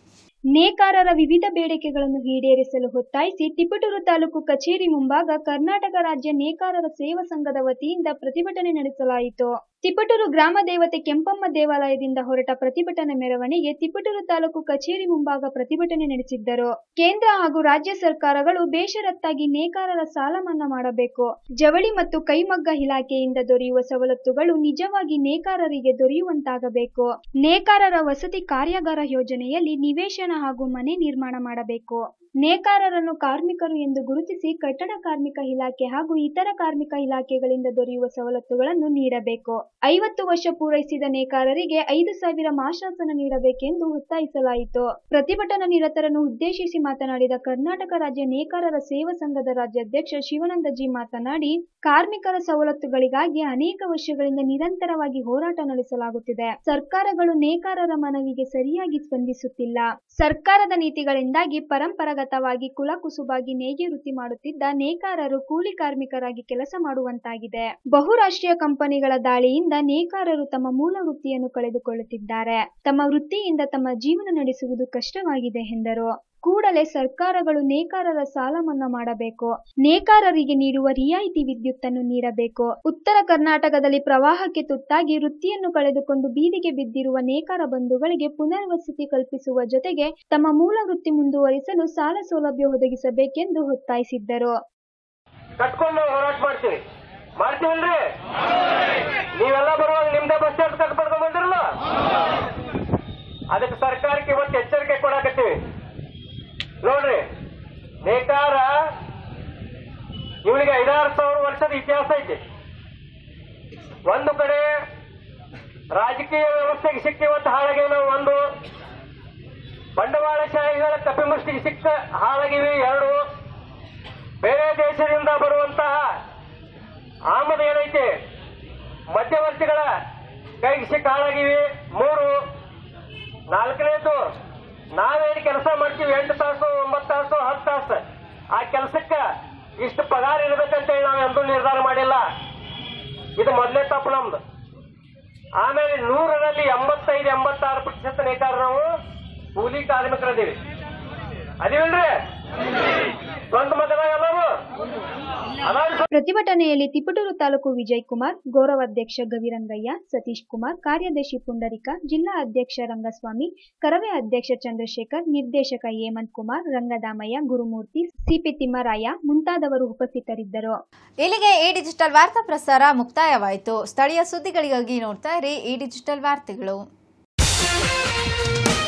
[SPEAKER 4] ನೇಕಾರರ ವಿವಿಧ ಬೇಡಿಕೆಗಳನ್ನು ಈಡೇರಿಸಲು ಒತ್ತಾಯಿಸಿ ತಿಪಟೂರು ತಾಲೂಕು ಕಚೇರಿ ಮುಂಭಾಗ ಕರ್ನಾಟಕ ರಾಜ್ಯ ನೇಕಾರರ ಸೇವಾ ಸಂಘದ ವತಿಯಿಂದ ಪ್ರತಿಭಟನೆ ನಡೆಸಲಾಯಿತು ತಿಪಟೂರು ಗ್ರಾಮ ದೇವತೆ ಕೆಂಪಮ್ಮ ದೇವಾಲಯದಿಂದ ಹೊರಟ ಪ್ರತಿಭಟನೆ ಮೆರವಣಿಗೆ ತಿಪಟೂರು ತಾಲೂಕು ಕಚೇರಿ ಮುಂಭಾಗ ಪ್ರತಿಭಟನೆ ನಡೆಸಿದ್ದರು ಕೇಂದ್ರ ಹಾಗೂ ರಾಜ್ಯ ಸರ್ಕಾರಗಳು ಬೇಷರತ್ತಾಗಿ ನೇಕಾರರ ಸಾಲ ಮನ್ನಾ ಮಾಡಬೇಕು ಜವಳಿ ಮತ್ತು ಕೈಮಗ್ಗ ಇಲಾಖೆಯಿಂದ ದೊರೆಯುವ ಸವಲತ್ತುಗಳು ನಿಜವಾಗಿ ನೇಕಾರರಿಗೆ ದೊರೆಯುವಂತಾಗಬೇಕು ನೇಕಾರರ ವಸತಿ ಕಾರ್ಯಾಗಾರ ಯೋಜನೆಯಲ್ಲಿ ನಿವೇಶನ ಹಾಗೂ ಮನೆ ನಿರ್ಮಾಣ ಮಾಡಬೇಕು ನೇಕಾರರನ್ನು ಕಾರ್ಮಿಕರು ಎಂದು ಗುರುತಿಸಿ ಕಟ್ಟಡ ಕಾರ್ಮಿಕ ಇಲಾಖೆ ಹಾಗೂ ಇತರ ಕಾರ್ಮಿಕ ಇಲಾಖೆಗಳಿಂದ ದೊರೆಯುವ ಸವಲತ್ತುಗಳನ್ನು ನೀಡಬೇಕು ಐವತ್ತು ವರ್ಷ ಪೂರೈಸಿದ ನೇಕಾರರಿಗೆ ಐದು ಸಾವಿರ ಮಾಶಾಸನ ನೀಡಬೇಕೆಂದು ಒತ್ತಾಯಿಸಲಾಯಿತು ಪ್ರತಿಭಟನಾ ನಿರತರನ್ನು ಉದ್ದೇಶಿಸಿ ಮಾತನಾಡಿದ ಕರ್ನಾಟಕ ರಾಜ್ಯ ನೇಕಾರರ ಸೇವಾ ಸಂಘದ ರಾಜ್ಯಾಧ್ಯಕ್ಷ ಶಿವಾನಂದ ಜಿ ಮಾತನಾಡಿ ಕಾರ್ಮಿಕರ ಸವಲತ್ತುಗಳಿಗಾಗಿ ಅನೇಕ ವರ್ಷಗಳಿಂದ ನಿರಂತರವಾಗಿ ಹೋರಾಟ ನಡೆಸಲಾಗುತ್ತಿದೆ ಸರ್ಕಾರಗಳು ನೇಕಾರರ ಮನವಿಗೆ ಸರಿಯಾಗಿ ಸ್ಪಂದಿಸುತ್ತಿಲ್ಲ ಸರ್ಕಾರದ ನೀತಿಗಳಿಂದಾಗಿ ಪರಂಪರಾಗತವಾಗಿ ಕುಲಕುಸುಬಾಗಿ ನೇಯ್ಗೆ ವೃತ್ತಿ ಮಾಡುತ್ತಿದ್ದ ನೇಕಾರರು ಕೂಲಿ ಕಾರ್ಮಿಕರಾಗಿ ಕೆಲಸ ಮಾಡುವಂತಾಗಿದೆ ಬಹುರಾಷ್ಟ್ರೀಯ ಕಂಪನಿಗಳ ದಾಳಿಯಿಂದ ನೇಕಾರರು ತಮ್ಮ ಮೂಲ ವೃತ್ತಿಯನ್ನು ಕಳೆದುಕೊಳ್ಳುತ್ತಿದ್ದಾರೆ ತಮ್ಮ ವೃತ್ತಿಯಿಂದ ತಮ್ಮ ಜೀವನ ನಡೆಸುವುದು ಕಷ್ಟವಾಗಿದೆ ಎಂದರು ಕೂಡಲೇ ಸರ್ಕಾರಗಳು ನೇಕಾರರ ಸಾಲ ಮನ್ನಾ ಮಾಡಬೇಕು ನೇಕಾರರಿಗೆ ನೀಡುವ ರಿಯಾಯಿತಿ ವಿದ್ಯುತ್ತನ್ನು ನೀಡಬೇಕು ಉತ್ತರ ಕರ್ನಾಟಕದಲ್ಲಿ ಪ್ರವಾಹಕ್ಕೆ ತುತ್ತಾಗಿ ವೃತ್ತಿಯನ್ನು ಕಳೆದುಕೊಂಡು ಬೀದಿಗೆ ಬಿದ್ದಿರುವ ನೇಕಾರ ಬಂಧುಗಳಿಗೆ ಪುನರ್ವಸತಿ ಕಲ್ಪಿಸುವ ಜೊತೆಗೆ ತಮ್ಮ ಮೂಲ ವೃತ್ತಿ ಮುಂದುವರಿಸಲು ಸಾಲ ಸೌಲಭ್ಯ ಒದಗಿಸಬೇಕೆಂದು ಒತ್ತಾಯಿಸಿದ್ದರು
[SPEAKER 14] ಕಟ್ಕೊಂಡು ಹೋರಾಟ ಮಾಡ್ತೀವಿ ಮಾಡ್ತೀವಲ್ರಿ ನೀವೆಲ್ಲ ಬರುವಾಗ ನಿಮ್ದೇ ಬಸ್ ಚಾರ್ಜ್ ಕಟ್ಕೊಂಡು ಬಂದಿರಲ್ಲ ಅದಕ್ಕೆ ಸರ್ಕಾರಕ್ಕೆ ಇವತ್ತು ಎಚ್ಚರಿಕೆ ಕೊಡಾಕತ್ತೀವಿ ನೋಡ್ರಿ ನೇಕಾರ ಇವನಿಗೆ ಐದಾರು ಸಾವಿರ ವರ್ಷದ ಇತಿಹಾಸ ಐತಿ ಒಂದು ಕಡೆ ರಾಜಕೀಯ ವ್ಯವಸ್ಥೆಗೆ ಸಿಕ್ಕಿವತ್ತು ಹಾಳಾಗಿವೆ ಒಂದು ಬಂಡವಾಳಶಾಹಿಗಳ ಕಪಿಮುಷ್ಟಿಗೆ ಸಿಕ್ಕ ಹಾಳಾಗಿವೆ ಎರಡು ಬೇರೆ ದೇಶದಿಂದ ಬರುವಂತಹ ಆಮದು ಏನೈತೆ ಮಧ್ಯವರ್ತಿಗಳ ಕೈಗೆ ಸಿಕ್ಕ ಹಾಳಾಗಿವೆ ಮೂರು ನಾಲ್ಕನೇದು ನಾವೇನು ಕೆಲಸ ಮಾಡ್ತೀವಿ ಎಂಟು ತಾಸು ಒಂಬತ್ತು ತಾಸು ಹತ್ತು ತಾಸು ಆ ಕೆಲಸಕ್ಕೆ ಇಷ್ಟು ಪಗಾರ ಇರ್ಬೇಕಂತೇಳಿ ನಾವು ಎಂದೂ ನಿರ್ಧಾರ ಮಾಡಿಲ್ಲ ಇದು ಮೊದಲೇ ತಪ್ಪು ನಮ್ದು ಆಮೇಲೆ ನೂರರಲ್ಲಿ ಎಂಬತ್ತೈದು ಎಂಬತ್ತಾರು ಪ್ರತಿಶತ ನೇಕಾರ ನಾವು ಕೂಲಿ ಕಾರ್ಮಿಕರದೀವಿ ಅದೀವಲ್ರಿ ಸ್ವಂತ ಮತದಾಗ ಎಲ್ಲರೂ ಅದಾವ್ರಿ
[SPEAKER 4] ಪ್ರತಿಭಟನೆಯಲ್ಲಿ ತಿಪಟೂರು ತಾಲೂಕು ವಿಜಯ್ ಕುಮಾರ್ ಗೌರವಾಧ್ಯಕ್ಷ ಗವಿರಂಗಯ್ಯ ಸತೀಶ್ ಕುಮಾರ್ ಕಾರ್ಯದರ್ಶಿ ಪುಂಡರಿಕ ಜಿಲ್ಲಾ ಅಧ್ಯಕ್ಷ ರಂಗಸ್ವಾಮಿ ಕರವೇ ಅಧ್ಯಕ್ಷ ಚಂದ್ರಶೇಖರ್ ನಿರ್ದೇಶಕ ಹೇಮಂತ್ ಕುಮಾರ್ ರಂಗದಾಮಯ್ಯ ಗುರುಮೂರ್ತಿ ಸಿಪಿ ತಿಮ್ಮರಾಯ ಮುಂತಾದವರು ಉಪಸ್ಥಿತರಿದ್ದರು
[SPEAKER 15] ಇಲ್ಲಿಗೆ ಈ ಡಿಜಿಟಲ್ ವಾರ್ತಾ ಪ್ರಸಾರ ಮುಕ್ತಾಯವಾಯಿತು ಸ್ಥಳೀಯ ಸುದ್ದಿಗಳಿಗಾಗಿ ನೋಡ್ತಾ ಇರಿ ಈ ಡಿಜಿಟಲ್ ವಾರ್ತೆಗಳು